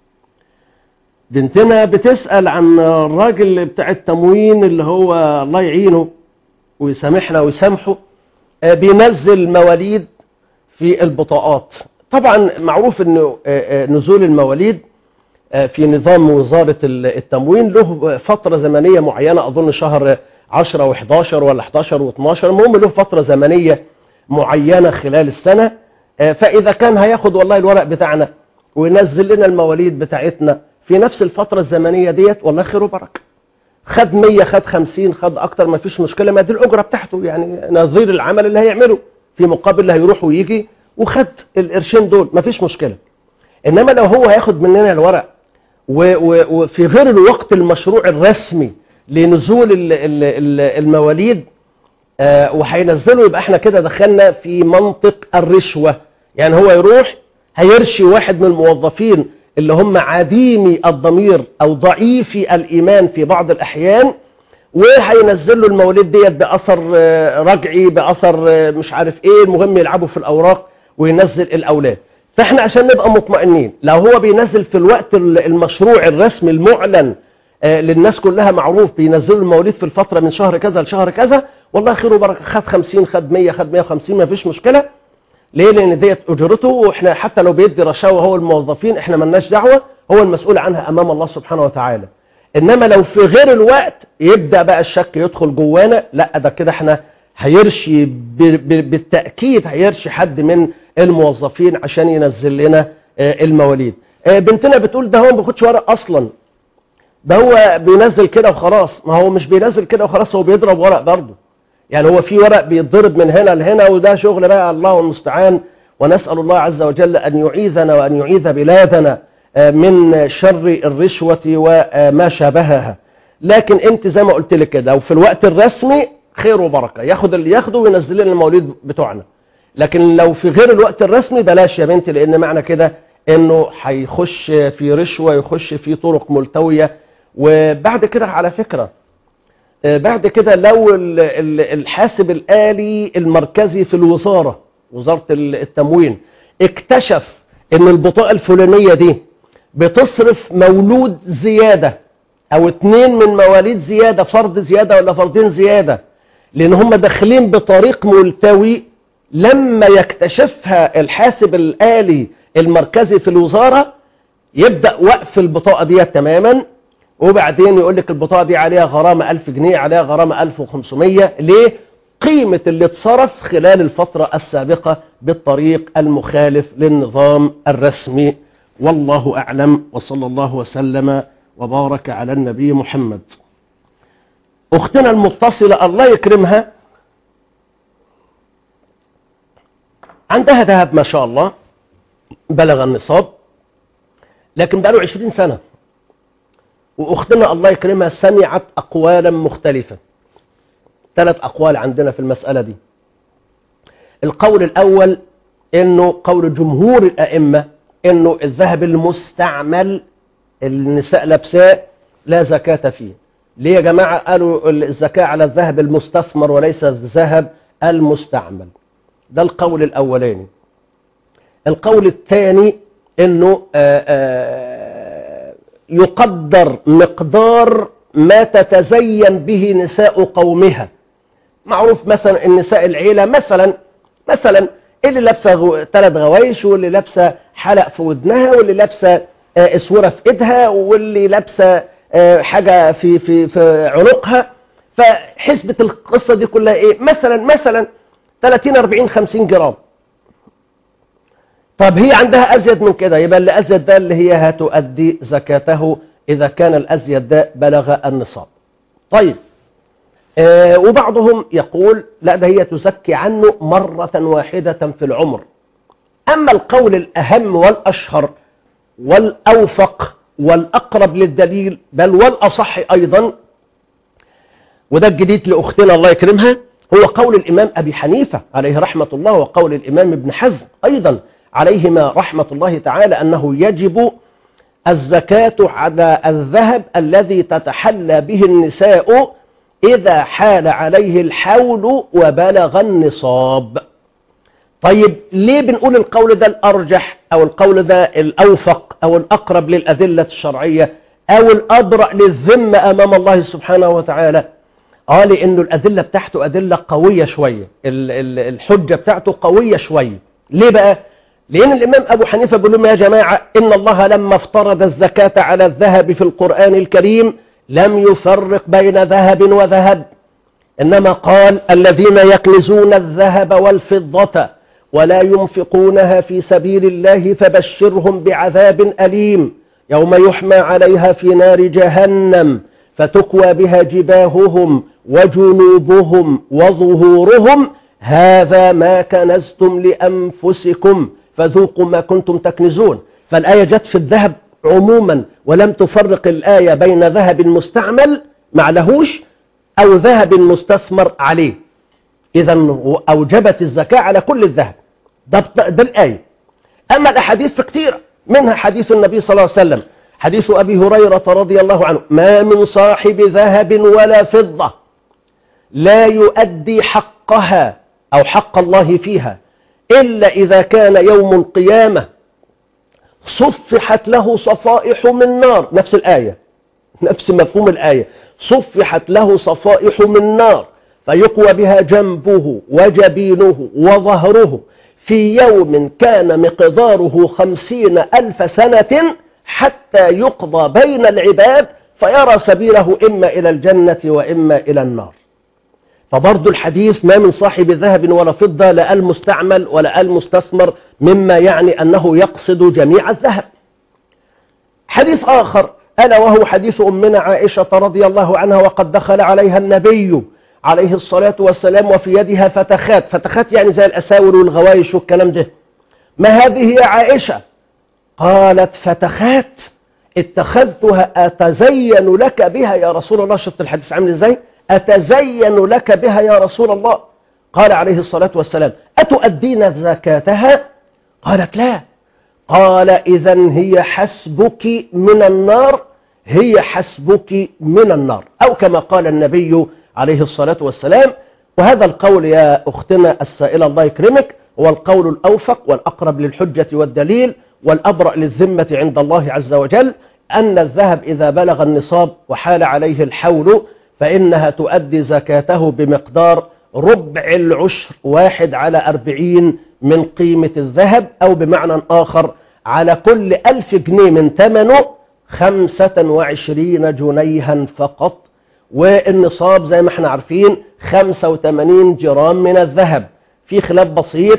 بنتنا بتسأل عن الراجل بتاع التموين اللي هو الله يعينه ويسامحنا ويسامحه آه، بينزل مواليد في البطاقات طبعا معروف انه آه، آه، نزول المواليد آه، في نظام وزارة ال- التموين له فترة زمنية معينة أظن شهر 10 و11 ولا 11 و12 المهم له فترة زمنية معينة خلال السنة آه، فإذا كان هياخد والله الورق بتاعنا وينزل لنا المواليد بتاعتنا في نفس الفترة الزمنية ديت والله خير وبركة خد 100 خد 50 خد أكتر ما فيش مشكلة ما دي الأجرة بتاعته يعني نظير العمل اللي هيعمله في مقابل اللي هيروح ويجي وخد القرشين دول ما فيش مشكلة إنما لو هو هياخد مننا الورق و- و- وفي غير الوقت المشروع الرسمي لنزول ال- ال- ال- المواليد آه، وهينزله يبقى احنا كده دخلنا في منطق الرشوة يعني هو يروح هيرشي واحد من الموظفين اللي هم عديمي الضمير او ضعيفي الايمان في بعض الاحيان وهينزل له المواليد ديت باثر آه، رجعي باثر آه، مش عارف ايه المهم يلعبوا في الاوراق وينزل الاولاد فاحنا عشان نبقى مطمئنين لو هو بينزل في الوقت ال- المشروع الرسمي المعلن آه، للناس كلها معروف بينزلوا المواليد في الفترة من شهر كذا لشهر كذا والله خير وبركة خد 50 خد 100 خد 150 ما فيش مشكلة ليه لان ديت اجرته واحنا حتى لو بيدي رشاوى هو الموظفين احنا ملناش دعوة هو المسؤول عنها امام الله سبحانه وتعالى انما لو في غير الوقت يبدأ بقى الشك يدخل جوانا لا ده كده احنا هيرشي ب- ب- بالتأكيد هيرشي حد من الموظفين عشان ينزل لنا آه، المواليد آه، بنتنا بتقول ده هو ما بياخدش ورق اصلا ده هو بينزل كده وخلاص ما هو مش بينزل كده وخلاص هو بيضرب ورق برضه يعني هو في ورق بيتضرب من هنا لهنا وده شغل بقى الله المستعان ونسأل الله عز وجل أن يعيذنا وأن يعيذ بلادنا آه، من شر الرشوة وما شابهها لكن انت زي ما قلت لك كده وفي الوقت الرسمي خير وبركة ياخد اللي ياخده وينزل لنا المواليد بتوعنا لكن لو في غير الوقت الرسمي بلاش يا بنتي لان معنى كده انه هيخش في رشوة يخش في طرق ملتوية وبعد كده على فكرة آه، بعد كده لو ال- ال- الحاسب الآلي المركزي في الوزارة وزارة ال- التموين اكتشف ان البطاقة الفلانية دي بتصرف مولود زيادة او اتنين من مواليد زيادة فرد زيادة ولا فردين زيادة لان هم داخلين بطريق ملتوي لما يكتشفها الحاسب الآلي المركزي في الوزارة يبدأ وقف البطاقة دي تماما وبعدين يقول لك البطاقة دي عليها غرامة 1000 جنيه عليها غرامة 1500 ليه؟ قيمة اللي اتصرف خلال الفترة السابقة بالطريق المخالف للنظام الرسمي والله أعلم وصلى الله وسلم وبارك على النبي محمد أختنا المتصلة الله يكرمها عندها ذهب ما شاء الله بلغ النصاب لكن بقاله عشرين سنة وأختنا الله يكرمها سمعت أقوالا مختلفة ثلاث أقوال عندنا في المسألة دي القول الأول أنه قول جمهور الأئمة أنه الذهب المستعمل النساء لابساه لا زكاة فيه ليه يا جماعة قالوا الزكاة على الذهب المستثمر وليس الذهب المستعمل ده القول الأولاني القول الثاني أنه آآ آآ يقدر مقدار ما تتزين به نساء قومها معروف مثلا النساء العيلة مثلا مثلا اللي لابسه غو... ثلاث غوايش واللي لابسه حلق في ودنها واللي لابسه آه، اسوره في ايدها واللي لابسه آه، حاجه في في في عنقها فحسبه القصه دي كلها ايه مثلا مثلا 30 40 50 جرام طب هي عندها ازيد من كده يبقى اللي ازيد ده اللي هي هتؤدي زكاته اذا كان الازيد ده بلغ النصاب طيب آه، وبعضهم يقول لا ده هي تزكي عنه مرة واحدة في العمر أما القول الأهم والأشهر والأوفق والأقرب للدليل بل والأصح أيضا وده الجديد لأختنا الله يكرمها هو قول الإمام أبي حنيفة عليه رحمة الله وقول الإمام ابن حزم أيضا عليهما رحمة الله تعالى أنه يجب الزكاة على الذهب الذي تتحلى به النساء إذا حال عليه الحول وبلغ النصاب طيب ليه بنقول القول ده الأرجح أو القول ده الأوفق أو الأقرب للأدلة الشرعية أو الأبرأ للذمة أمام الله سبحانه وتعالى آه لأنه الأدلة بتاعته أدلة قوية شوية ال- ال- الحجة بتاعته قوية شوية ليه بقى؟ لأن الإمام أبو حنيفة بيقول لهم يا جماعة إن الله لما افترض الزكاة على الذهب في القرآن الكريم لم يفرق بين ذهب وذهب إنما قال الذين يكنزون الذهب والفضة ولا ينفقونها في سبيل الله فبشرهم بعذاب أليم يوم يحمى عليها في نار جهنم فتكوى بها جباههم وجنوبهم وظهورهم هذا ما كنزتم لأنفسكم فذوقوا ما كنتم تكنزون فالآية جت في الذهب عموما ولم تفرق الآية بين ذهب مستعمل معلهوش أو ذهب مستثمر عليه إذا أوجبت الزكاة على كل الذهب ده, ده الآية أما الأحاديث فكتيرة منها حديث النبي صلى الله عليه وسلم حديث أبي هريرة رضي الله عنه ما من صاحب ذهب ولا فضة لا يؤدي حقها أو حق الله فيها إلا إذا كان يوم القيامة صفحت له صفائح من نار نفس الآية نفس مفهوم الآية صفحت له صفائح من نار فيقوى بها جنبه وجبينه وظهره في يوم كان مقداره خمسين ألف سنة حتى يقضى بين العباد فيرى سبيله إما إلى الجنة وإما إلى النار فبرضو الحديث ما من صاحب ذهب ولا فضة لا المستعمل ولا المستثمر مما يعني أنه يقصد جميع الذهب حديث آخر ألا وهو حديث أمنا عائشة رضي الله عنها وقد دخل عليها النبي عليه الصلاة والسلام وفي يدها فتخات فتخات يعني زي الأساور والغوايش والكلام ده ما هذه يا عائشة قالت فتخات اتخذتها أتزين لك بها يا رسول الله شفت الحديث عامل ازاي أتزين لك بها يا رسول الله قال عليه الصلاة والسلام أتؤدين زكاتها قالت لا قال إذا هي حسبك من النار هي حسبك من النار أو كما قال النبي عليه الصلاة والسلام وهذا القول يا أختنا السائلة الله يكرمك هو القول الأوفق والأقرب للحجة والدليل والأبرأ للذمة عند الله عز وجل أن الذهب إذا بلغ النصاب وحال عليه الحول فإنها تؤدي زكاته بمقدار ربع العشر واحد على أربعين من قيمة الذهب أو بمعنى آخر على كل ألف جنيه من ثمنه خمسة وعشرين جنيها فقط والنصاب زي ما احنا عارفين 85 جرام من الذهب في خلاف بسيط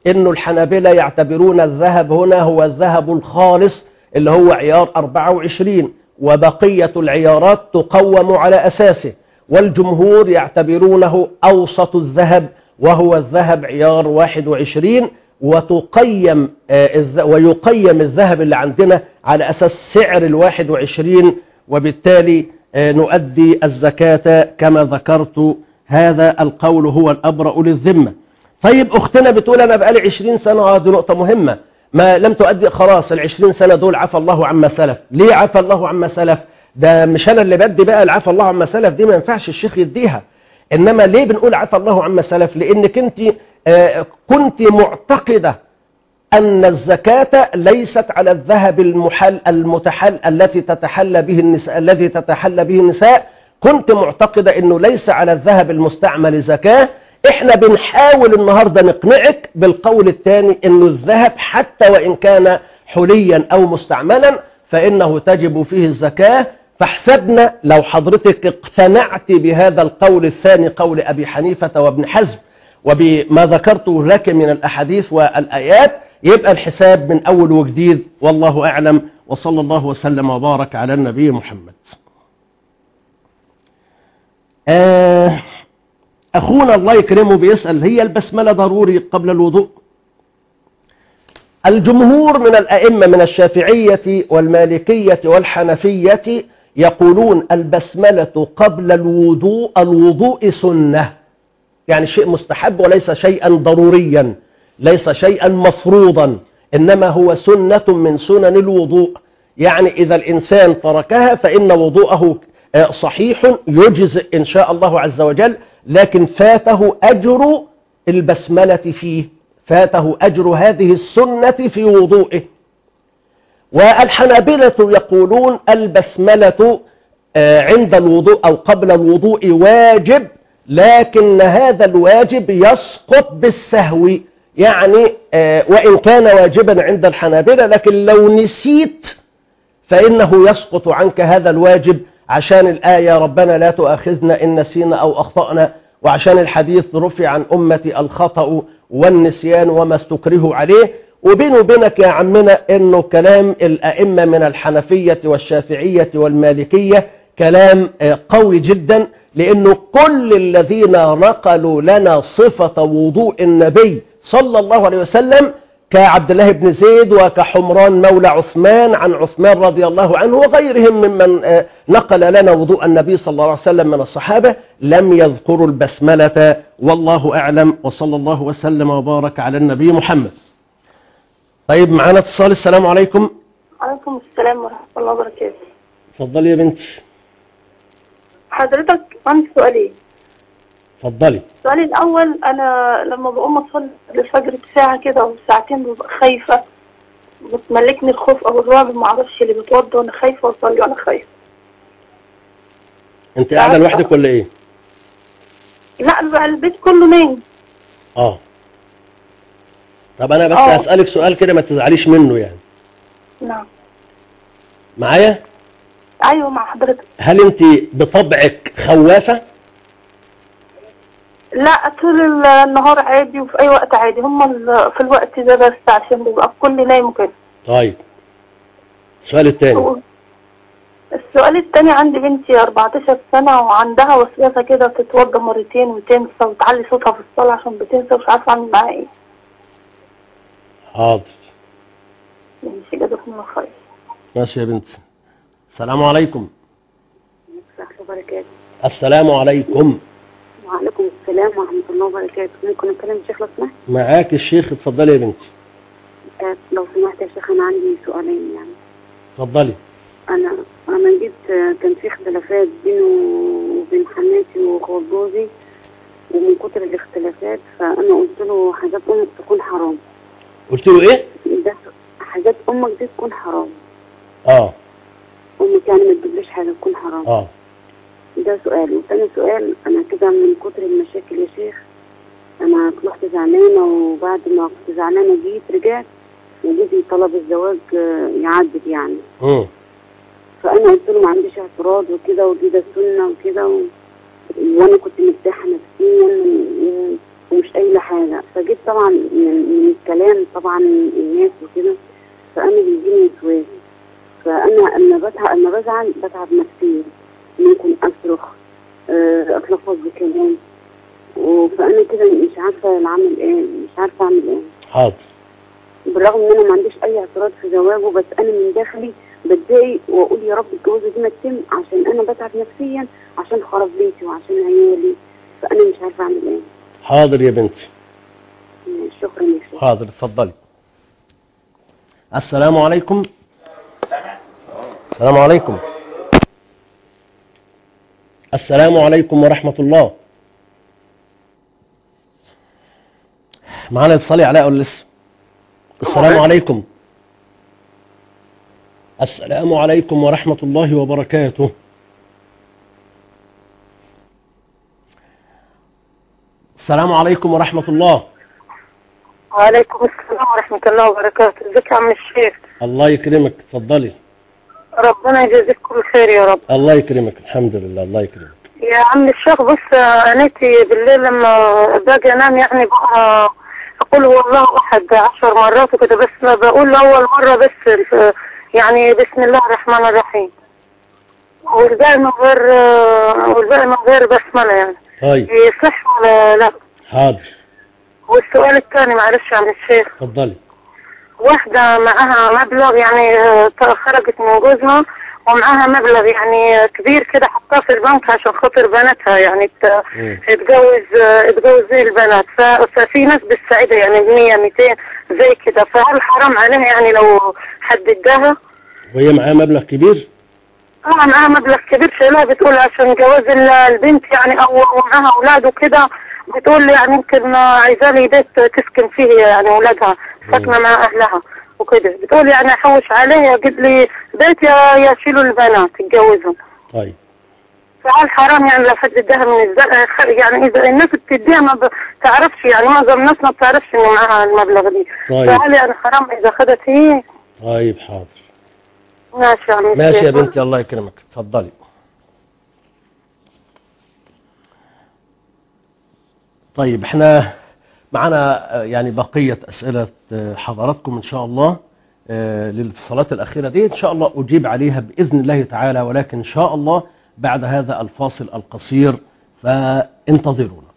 انه الحنابلة يعتبرون الذهب هنا هو الذهب الخالص اللي هو عيار 24 وبقية العيارات تقوم على أساسه والجمهور يعتبرونه أوسط الذهب وهو الذهب عيار 21 وتقيم آه، الذ- ويقيم الذهب اللي عندنا على أساس سعر الواحد وعشرين وبالتالي آه، نؤدي الزكاة كما ذكرت هذا القول هو الأبرأ للذمة طيب أختنا بتقول أنا بقالي عشرين سنة آه، دي نقطة مهمة ما لم تؤدي خلاص العشرين سنة دول عفى الله عما سلف ليه عفى الله عما سلف ده مش أنا اللي بدي بقى العفى الله عما سلف دي ما ينفعش الشيخ يديها إنما ليه بنقول عفى الله عما سلف لأنك أنت آه، كنت معتقدة أن الزكاة ليست على الذهب المحل المتحل التي تتحلى به النساء الذي تتحلى به النساء كنت معتقدة أنه ليس على الذهب المستعمل زكاة احنا بنحاول النهاردة نقنعك بالقول الثاني أنه الذهب حتى وإن كان حليا أو مستعملا فإنه تجب فيه الزكاة فاحسبنا لو حضرتك اقتنعت بهذا القول الثاني قول أبي حنيفة وابن حزم وبما ذكرته لك من الأحاديث والآيات يبقى الحساب من أول وجديد والله أعلم وصلى الله وسلم وبارك على النبي محمد آه أخونا الله يكرمه بيسأل هي البسملة ضروري قبل الوضوء الجمهور من الأئمة من الشافعية والمالكية والحنفية يقولون البسملة قبل الوضوء الوضوء سنة يعني شيء مستحب وليس شيئا ضروريا ليس شيئا مفروضا إنما هو سنة من سنن الوضوء يعني إذا الإنسان تركها فإن وضوءه آه، صحيح يجزئ إن شاء الله عز وجل لكن فاته أجر البسملة فيه فاته أجر هذه السنة في وضوئه والحنابلة يقولون البسملة آه، عند الوضوء أو قبل الوضوء واجب لكن هذا الواجب يسقط بالسهو يعني آه، وإن كان واجبا عند الحنابلة لكن لو نسيت فإنه يسقط عنك هذا الواجب عشان الآية ربنا لا تؤاخذنا إن نسينا أو أخطأنا وعشان الحديث رفع عن أمتي الخطأ والنسيان وما استكرهوا عليه وبين وبينك يا عمنا إنه كلام الأئمة من الحنفية والشافعية والمالكية كلام آه، قوي جدا لأنه كل الذين نقلوا لنا صفة وضوء النبي صلى الله عليه وسلم كعبد الله بن زيد وكحمران مولى عثمان عن عثمان رضي الله عنه وغيرهم ممن آه، نقل لنا وضوء النبي صلى الله عليه وسلم من الصحابة لم يذكروا البسملة والله أعلم وصلى الله وسلم وبارك على النبي محمد طيب معنا اتصال السلام عليكم عليكم السلام ورحمة الله وبركاته اتفضلي يا بنتي حضرتك عندي سؤالين اتفضلي السؤال الأول أنا لما بقوم أصلي الفجر بساعة كده أو ساعتين ببقى خايفة بتملكني الخوف أو الرعب معرفش اللي بتوضى وأنا خايفة وأصلي وأنا خايفة انت قاعدة لوحدك ولا ايه لا بقى البيت كله نايم اه طب انا بس آه. هسألك سؤال كده ما تزعليش منه يعني نعم معايا أيوة مع حضرتك هل انت بطبعك خوافة لا طول ال- النهار عادي وفي أي وقت عادي هما ال- في الوقت ده بس عشان بيبقى الكل نايم وكده طيب السؤال الثاني السؤال التاني عندي بنتي 14 سنة وعندها وسوسة كده تتوضى مرتين وتنسى وتعلي صوتها في الصلاة عشان بتنسى ومش عارفة أعمل معاها إيه حاضر ماشي جزاكم الله خير ماشي يا بنتي السلام عليكم ورحمة الله وبركاته السلام عليكم وعليكم السلام ورحمة الله وبركاته ممكن أتكلم الشيخ لو سمحت معاك الشيخ اتفضلي يا بنتي آه، لو سمحت يا شيخ أنا عندي سؤالين يعني اتفضلي أنا أنا جيت آه، كان في اختلافات بينه وبين حماتي وأخوات جوزي ومن كتر الاختلافات فأنا قلت له حاجات أمك تكون حرام قلت له ايه ده حاجات أمك دي تكون حرام اه أمك يعني ما تجيبليش حاجة تكون حرام اه ده سؤال وتاني سؤال انا كده من كتر المشاكل يا شيخ انا رحت زعلانه وبعد ما كنت زعلانه جيت رجعت وجوزي طلب الزواج آه، يعدد يعني امم فانا قلت له ما عنديش اعتراض وكده ودي ده السنه وكده و... وانا كنت مرتاحه نفسيا و... ومش قايله حاجه فجيت طبعا من, من الكلام طبعا الناس وكده فانا بيجيني وسواس فانا اما بتعب اما بزعل بتعب نفسيا ممكن اصرخ آه، اتلفظ بكلام و- فانا كده مش عارفه العمل ايه مش عارفه اعمل ايه حاضر بالرغم ان انا ما عنديش اي اعتراض في زواجه بس انا من داخلي بتضايق واقول يا رب الجوازه دي ما تتم عشان انا بتعب نفسيا عشان خرب بيتي وعشان عيالي فانا مش عارفه اعمل ايه حاضر يا بنتي شكرا يا شيخ حاضر اتفضلي السلام عليكم السلام عليكم السلام عليكم ورحمة الله معانا اتصالي علاء ولا لسه السلام عليكم السلام عليكم ورحمة الله وبركاته السلام عليكم ورحمة الله وعليكم السلام ورحمة الله وبركاته ازيك يا عم الشيخ الله يكرمك اتفضلي ربنا يجازيك كل خير يا رب الله يكرمك الحمد لله الله يكرمك يا عم الشيخ بص انتي بالليل لما باجي انام يعني بقى اقول هو الله احد عشر مرات وكده بس ما بقول اول مرة بس الف- يعني بسم الله الرحمن الرحيم والباقي من غير والباقي من غير بسملة يعني طيب يصح ولا لا حاضر والسؤال الثاني معلش يا عم الشيخ اتفضلي واحدة معاها مبلغ يعني آه، خرجت من جوزها ومعاها مبلغ يعني كبير كده حطاه في البنك عشان خاطر بناتها يعني ت- تجوز آه، تجوز زي البنات ف- ففي ناس بالسعيدة يعني 100 200 زي كده فهل حرام عليها يعني لو حد اداها؟ وهي معاها مبلغ كبير اه معاها مبلغ كبير شايلها بتقول عشان جواز ال- البنت يعني او ومعاها اولاد وكده بتقول يعني يمكن عايزة لي بيت تسكن فيه يعني اولادها ساكنة مع اهلها وكده بتقول يعني احوش عليه يجيب لي بيت يا يشيلوا البنات يتجوزهم طيب فهل حرام يعني لو حد اداها من الزرع يعني اذا الناس بتديها ما بتعرفش يعني معظم الناس ما بتعرفش انه معاها المبلغ دي طيب. فهل يعني حرام اذا خدت هي طيب حاضر ماشي يا عم ماشي يا الشيخ. بنتي الله يكرمك اتفضلي طيب احنا معنا آه، يعني بقية أسئلة آه، حضراتكم إن شاء الله آه، للاتصالات الأخيرة دي إن شاء الله أجيب عليها بإذن الله تعالى ولكن إن شاء الله بعد هذا الفاصل القصير فانتظرونا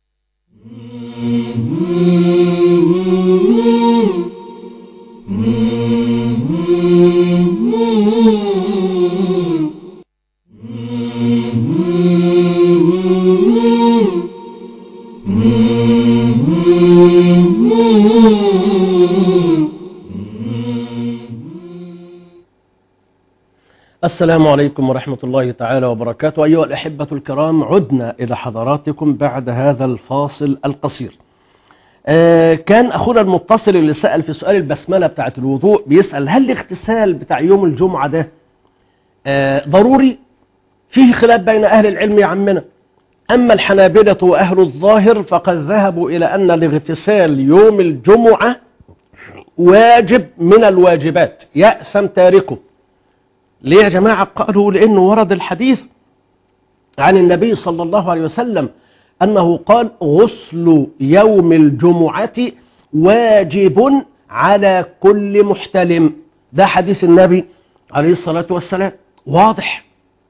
السلام عليكم ورحمة الله تعالى وبركاته أيها الأحبة الكرام عدنا إلى حضراتكم بعد هذا الفاصل القصير آه، كان أخونا المتصل اللي سأل في سؤال البسملة بتاعة الوضوء بيسأل هل الاغتسال بتاع يوم الجمعة ده آه، ضروري فيه خلاف بين أهل العلم يا عمنا أما الحنابلة وأهل الظاهر فقد ذهبوا إلى أن الاغتسال يوم الجمعة واجب من الواجبات يأثم تاركه ليه يا جماعة قالوا لأنه ورد الحديث عن النبي صلى الله عليه وسلم أنه قال غسل يوم الجمعة واجب على كل محتلم ده حديث النبي عليه الصلاة والسلام واضح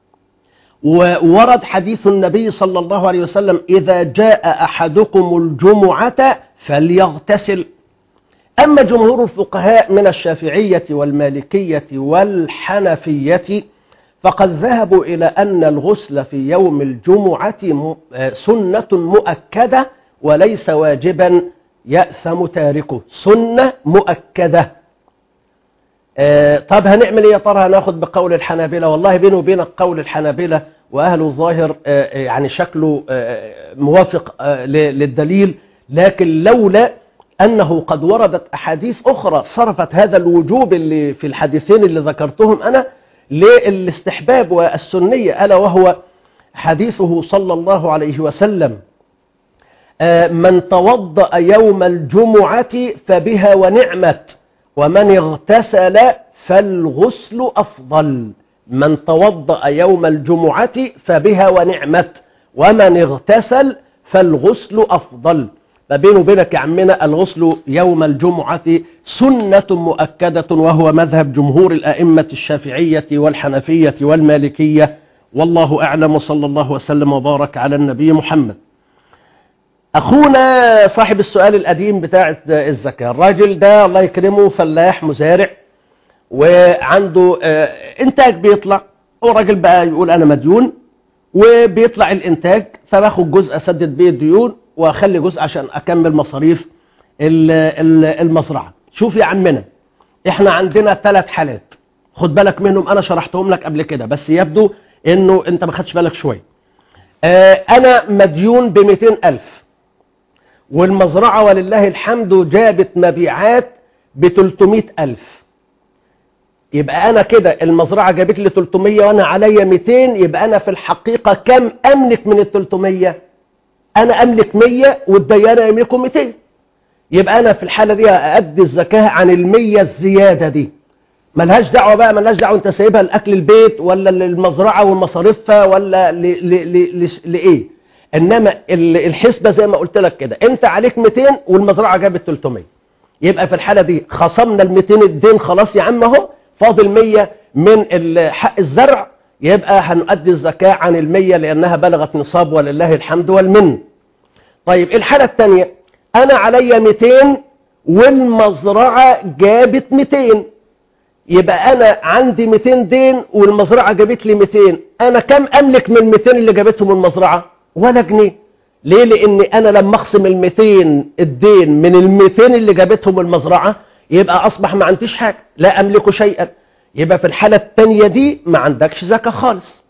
وورد حديث النبي صلى الله عليه وسلم إذا جاء أحدكم الجمعة فليغتسل أما جمهور الفقهاء من الشافعية والمالكية والحنفية فقد ذهبوا إلى أن الغسل في يوم الجمعة م- آه، سنة مؤكدة وليس واجبا يأسم تاركه سنة مؤكدة آه، طب هنعمل ايه يا ترى هناخد بقول الحنابلة والله بيني وبينك قول الحنابلة وأهل الظاهر آه، آه، يعني شكله آه، موافق آه، ل- للدليل لكن لولا أنه قد وردت أحاديث أخرى صرفت هذا الوجوب اللي في الحديثين اللي ذكرتهم أنا للاستحباب والسنية ألا وهو حديثه صلى الله عليه وسلم آه، من توضأ يوم الجمعة فبها ونعمت ومن اغتسل فالغسل أفضل من توضأ يوم الجمعة فبها ونعمت ومن اغتسل فالغسل أفضل ما بينه وبينك يا عمنا الغسل يوم الجمعة سنة مؤكدة وهو مذهب جمهور الأئمة الشافعية والحنفية والمالكية والله أعلم وصلى الله وسلم وبارك على النبي محمد أخونا صاحب السؤال القديم بتاع الزكاة الراجل ده الله يكرمه فلاح مزارع وعنده آه، إنتاج بيطلع هو راجل بقى يقول أنا مديون وبيطلع الإنتاج فباخد جزء أسدد بيه الديون وأخلي جزء عشان أكمل مصاريف ال- ال- المزرعة شوف يا عمنا إحنا عندنا ثلاث حالات خد بالك منهم أنا شرحتهم لك قبل كده بس يبدو إنه أنت ما خدش بالك شوية آه، أنا مديون ب ألف والمزرعة ولله الحمد جابت مبيعات ب 300 ألف يبقى أنا كده المزرعة جابت لي 300 وأنا عليا 200 يبقى أنا في الحقيقة كم أملك من ال 300 أنا أملك 100 والديانة يملكوا 200 يبقى أنا في الحالة دي أدي الزكاة عن ال 100 الزيادة دي ملهاش دعوة بقى ملهاش دعوة أنت سايبها لأكل البيت ولا للمزرعة ومصاريفها ولا ل- ل- ل- ل- لإيه إنما ال- الحسبة زي ما قلت لك كده أنت عليك 200 والمزرعة جابت 300 يبقى في الحالة دي خصمنا ال 200 الدين خلاص يا عم اهو فاضل 100 من ال- حق الزرع يبقى هنؤدي الزكاة عن ال 100 لأنها بلغت نصاب ولله الحمد والمن طيب الحالة الثانية أنا عليا 200 والمزرعة جابت 200 يبقى أنا عندي 200 دين والمزرعة جابت لي 200 أنا كم أملك من ال 200 اللي جابتهم المزرعة ولا جنيه ليه لأن أنا لما أخصم ال 200 الدين من ال 200 اللي جابتهم المزرعة يبقى أصبح ما عنديش حاجة لا أملك شيئا يبقى في الحالة الثانية دي ما عندكش زكاة خالص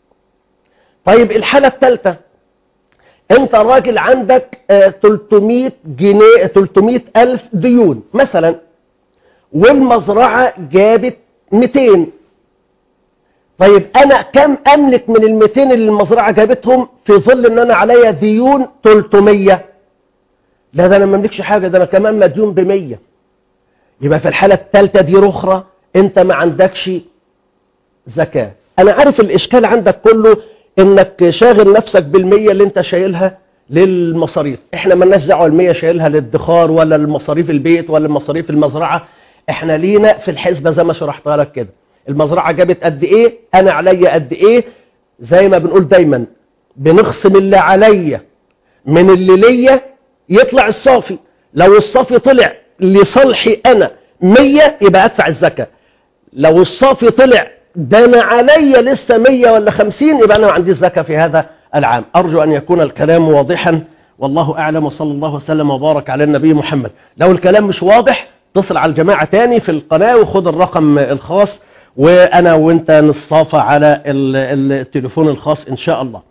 طيب الحالة الثالثة انت راجل عندك آه، 300 جنيه 300 ألف ديون مثلا والمزرعة جابت 200 طيب أنا كم أملك من ال 200 اللي المزرعة جابتهم في ظل أن أنا عليا ديون 300 لا ده أنا ما أملكش حاجة ده أنا كمان مديون ب 100 يبقى في الحالة الثالثة دي رخرة أنت ما عندكش زكاة أنا عارف الإشكال عندك كله إنك شاغل نفسك بالمية اللي أنت شايلها للمصاريف إحنا مالناش دعوة المية شايلها للادخار ولا لمصاريف البيت ولا لمصاريف المزرعة إحنا لينا في الحسبة زي ما شرحتها لك كده المزرعة جابت قد إيه أنا عليا قد إيه زي ما بنقول دايما بنخصم اللي عليا من اللي ليا يطلع الصافي لو الصافي طلع لصالحي أنا مية يبقى أدفع الزكاة لو الصافي طلع ده أنا عليا لسه مية ولا خمسين يبقى أنا ما عنديش زكاة في هذا العام أرجو أن يكون الكلام واضحا والله أعلم وصلى الله وسلم وبارك على النبي محمد لو الكلام مش واضح اتصل على الجماعة تاني في القناة وخد الرقم الخاص وأنا وانت نصافى على ال- ال- التليفون الخاص إن شاء الله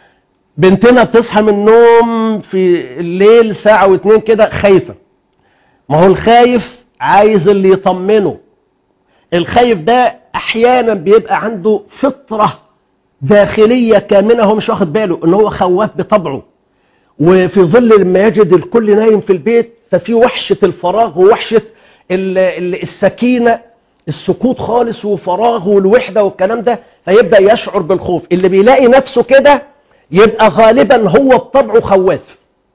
بنتنا بتصحى من النوم في الليل ساعة واتنين كده خايفة ما هو الخايف عايز اللي يطمنه الخايف ده احيانا بيبقى عنده فطرة داخلية كامنة هو مش واخد باله ان هو خواف بطبعه وفي ظل لما يجد الكل نايم في البيت ففي وحشة الفراغ ووحشة ال- ال- السكينة السكوت خالص وفراغ والوحدة والكلام ده فيبدأ يشعر بالخوف اللي بيلاقي نفسه كده يبقى غالبا هو بطبعه خواف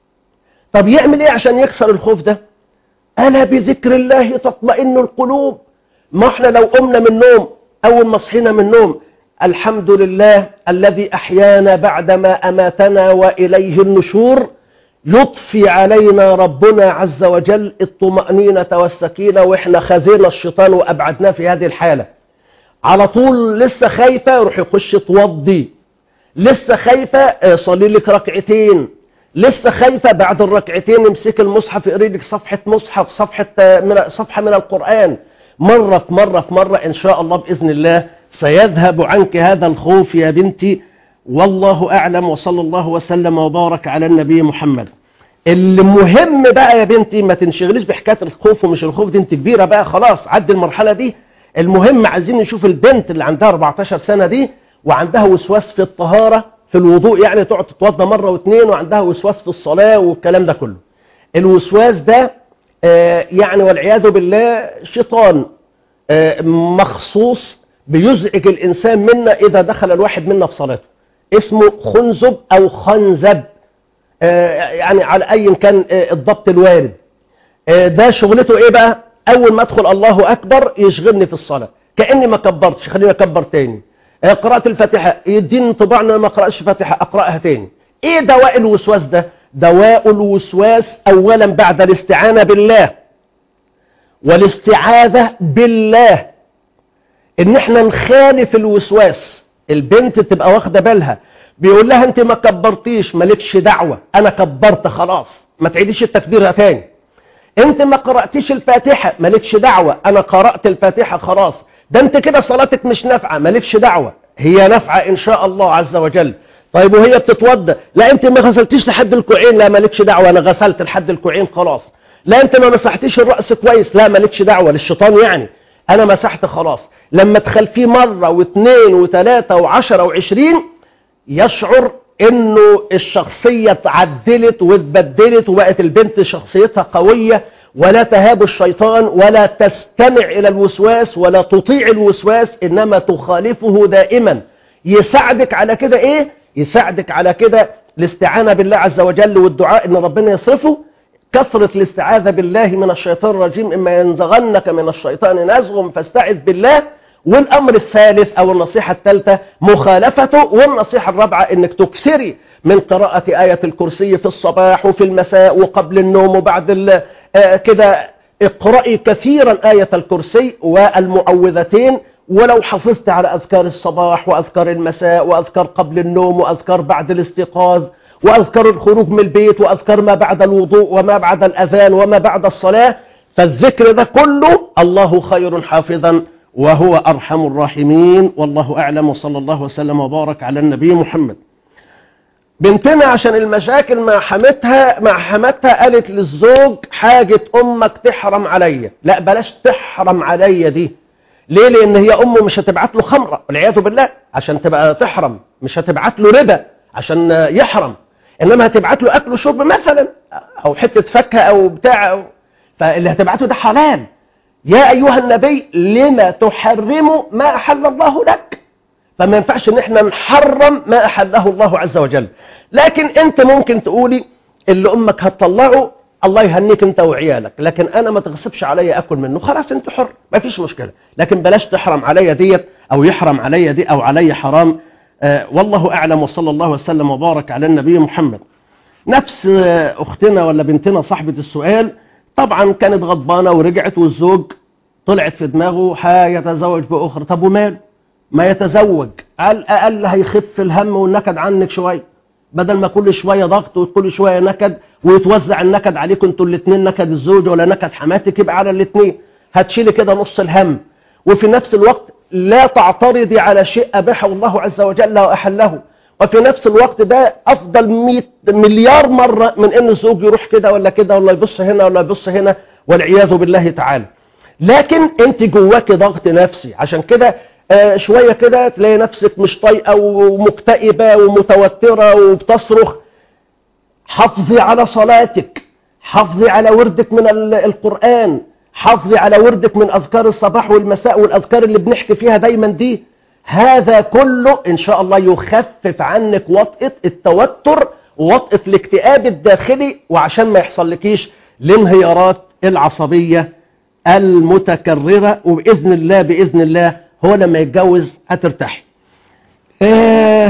طب يعمل ايه عشان يكسر الخوف ده ألا بذكر الله تطمئن القلوب ما احنا لو قمنا من النوم أول ما صحينا من النوم الحمد لله الذي أحيانا بعدما أماتنا وإليه النشور يطفي علينا ربنا عز وجل الطمأنينة والسكينة وإحنا خزينا الشيطان وأبعدناه في هذه الحالة على طول لسه خايفة يروح يخش توضي لسه خايفة آه، صلي لك ركعتين لسه خايفة بعد الركعتين امسك المصحف اقري لك صفحة مصحف صفحة آه، من صفحة من القرآن مرة في مرة في مرة إن شاء الله بإذن الله سيذهب عنك هذا الخوف يا بنتي والله أعلم وصلى الله وسلم وبارك على النبي محمد المهم بقى يا بنتي ما تنشغليش بحكاية الخوف ومش الخوف دي انت كبيرة بقى خلاص عدي المرحلة دي المهم عايزين نشوف البنت اللي عندها 14 سنة دي وعندها وسواس في الطهارة في الوضوء يعني تقعد تتوضى مرة واثنين وعندها وسواس في الصلاة والكلام ده كله الوسواس ده آه، يعني والعياذ بالله شيطان آه، مخصوص بيزعج الإنسان منا إذا دخل الواحد منا في صلاته اسمه خنزب أو خنزب آه، يعني على أي كان آه، الضبط الوارد آه، ده شغلته ايه بقى اول ما ادخل الله اكبر يشغلني في الصلاة كأني ما كبرتش خليني اكبر تاني آه، قراءة الفاتحة يديني انطباع ان أنا ما اقراش الفاتحة اقراها تاني ايه دواء الوسواس ده دواء الوسواس اولا بعد الاستعانة بالله والاستعاذة بالله ان احنا نخالف الوسواس البنت تبقى واخده بالها بيقول لها انت ما كبرتيش مالكش دعوة انا كبرت خلاص ما تعيديش التكبير تاني انت ما قرأتيش الفاتحة مالكش دعوة انا قرأت الفاتحة خلاص ده انت كده صلاتك مش نافعة مالكش دعوة هي نافعة ان شاء الله عز وجل طيب وهي بتتوضى لا انت ما غسلتيش لحد الكوعين لا مالكش دعوة انا غسلت لحد الكوعين خلاص لا انت ما مسحتيش الرأس كويس لا مالكش دعوة للشيطان يعني انا مسحت خلاص لما تخلفيه مرة واثنين وثلاثة وعشرة وعشرين يشعر انه الشخصية اتعدلت واتبدلت وبقت البنت شخصيتها قوية ولا تهاب الشيطان ولا تستمع الى الوسواس ولا تطيع الوسواس انما تخالفه دائما يساعدك على كده ايه يساعدك على كده الاستعانة بالله عز وجل والدعاء ان ربنا يصرفه كثرة الاستعاذة بالله من الشيطان الرجيم إما ينزغنك من الشيطان نزغ فاستعذ بالله والأمر الثالث أو النصيحة الثالثة مخالفته والنصيحة الرابعة إنك تكثري من قراءة آية الكرسي في الصباح وفي المساء وقبل النوم وبعد ال- آه كده اقرأي كثيرا آية الكرسي والمعوذتين ولو حافظت على أذكار الصباح وأذكار المساء وأذكار قبل النوم وأذكار بعد الاستيقاظ وأذكار الخروج من البيت وأذكار ما بعد الوضوء وما بعد الأذان وما بعد الصلاة فالذكر ده كله الله خير حافظا وهو أرحم الراحمين والله أعلم وصلى الله وسلم وبارك على النبي محمد بنتنا عشان المشاكل مع حماتها مع حماتها قالت للزوج حاجة أمك تحرم عليا لا بلاش تحرم عليا دي ليه لأن هي أمه مش هتبعت له خمرة والعياذ بالله عشان تبقى تحرم مش هتبعت له ربا عشان يحرم إنما هتبعت له أكل وشرب مثلا أو حتة فاكهة أو بتاع أو فاللي هتبعته ده حلال يا أيها النبي لما تحرم ما أحل الله لك فما ينفعش ان احنا نحرم ما احله الله عز وجل لكن انت ممكن تقولي اللي امك هتطلعه الله يهنيك انت وعيالك لكن انا ما تغصبش عليا اكل منه خلاص انت حر ما فيش مشكلة لكن بلاش تحرم عليا ديت او يحرم عليا دي او علي حرام آه والله اعلم وصلى الله وسلم وبارك على النبي محمد نفس آه اختنا ولا بنتنا صاحبة السؤال طبعا كانت غضبانة ورجعت والزوج طلعت في دماغه هيتزوج باخرى طب وماله ما يتزوج على الأقل هيخف الهم والنكد عنك شوية بدل ما كل شوية ضغط وكل شوية نكد ويتوزع النكد عليكم انتوا الاثنين نكد الزوج ولا نكد حماتك يبقى على الاثنين هتشيلي كده نص الهم وفي نفس الوقت لا تعترضي على شيء أباحه الله عز وجل وأحله وفي نفس الوقت ده أفضل 100 مليار مرة من أن الزوج يروح كده ولا كده ولا يبص هنا ولا يبص هنا والعياذ بالله تعالى لكن انت جواك ضغط نفسي عشان كده آه شوية كده تلاقي نفسك مش طايقة ومكتئبة ومتوترة وبتصرخ حافظي على صلاتك حافظي على وردك من القرآن حافظي على وردك من أذكار الصباح والمساء والأذكار اللي بنحكي فيها دايما دي هذا كله إن شاء الله يخفف عنك وطئة التوتر ووطئة الاكتئاب الداخلي وعشان ما يحصل لكيش الانهيارات العصبية المتكررة وبإذن الله بإذن الله هو لما يتجوز هترتاحي آه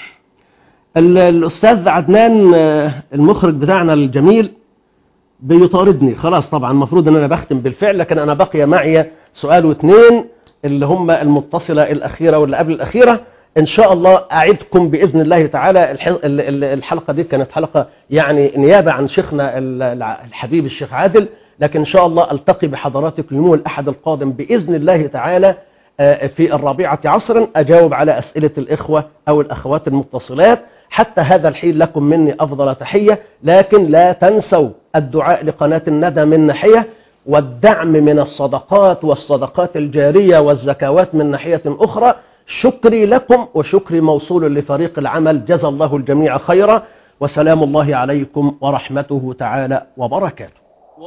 الأستاذ عدنان آه المخرج بتاعنا الجميل بيطاردني خلاص طبعا المفروض ان انا بختم بالفعل لكن انا بقي معي سؤال واثنين اللي هم المتصلة الأخيرة واللي قبل الأخيرة إن شاء الله أعدكم بإذن الله تعالى الحلقة دي كانت حلقة يعني نيابة عن شيخنا الحبيب الشيخ عادل لكن إن شاء الله ألتقي بحضراتكم يوم الأحد القادم بإذن الله تعالى في الرابعة عصرا أجاوب على أسئلة الإخوة أو الأخوات المتصلات حتى هذا الحين لكم مني أفضل تحية لكن لا تنسوا الدعاء لقناة الندى من ناحية والدعم من الصدقات والصدقات الجارية والزكوات من ناحية أخرى شكري لكم وشكري موصول لفريق العمل جزى الله الجميع خيرا وسلام الله عليكم ورحمته تعالى وبركاته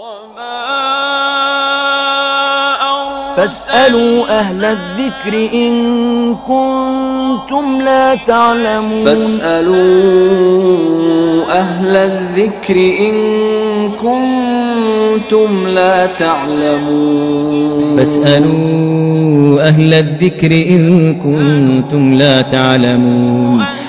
فاسألوا أهل الذكر إن كنتم لا تعلمون فاسألوا أهل الذكر إن كنتم لا تعلمون فاسألوا أهل الذكر إن كنتم لا تعلمون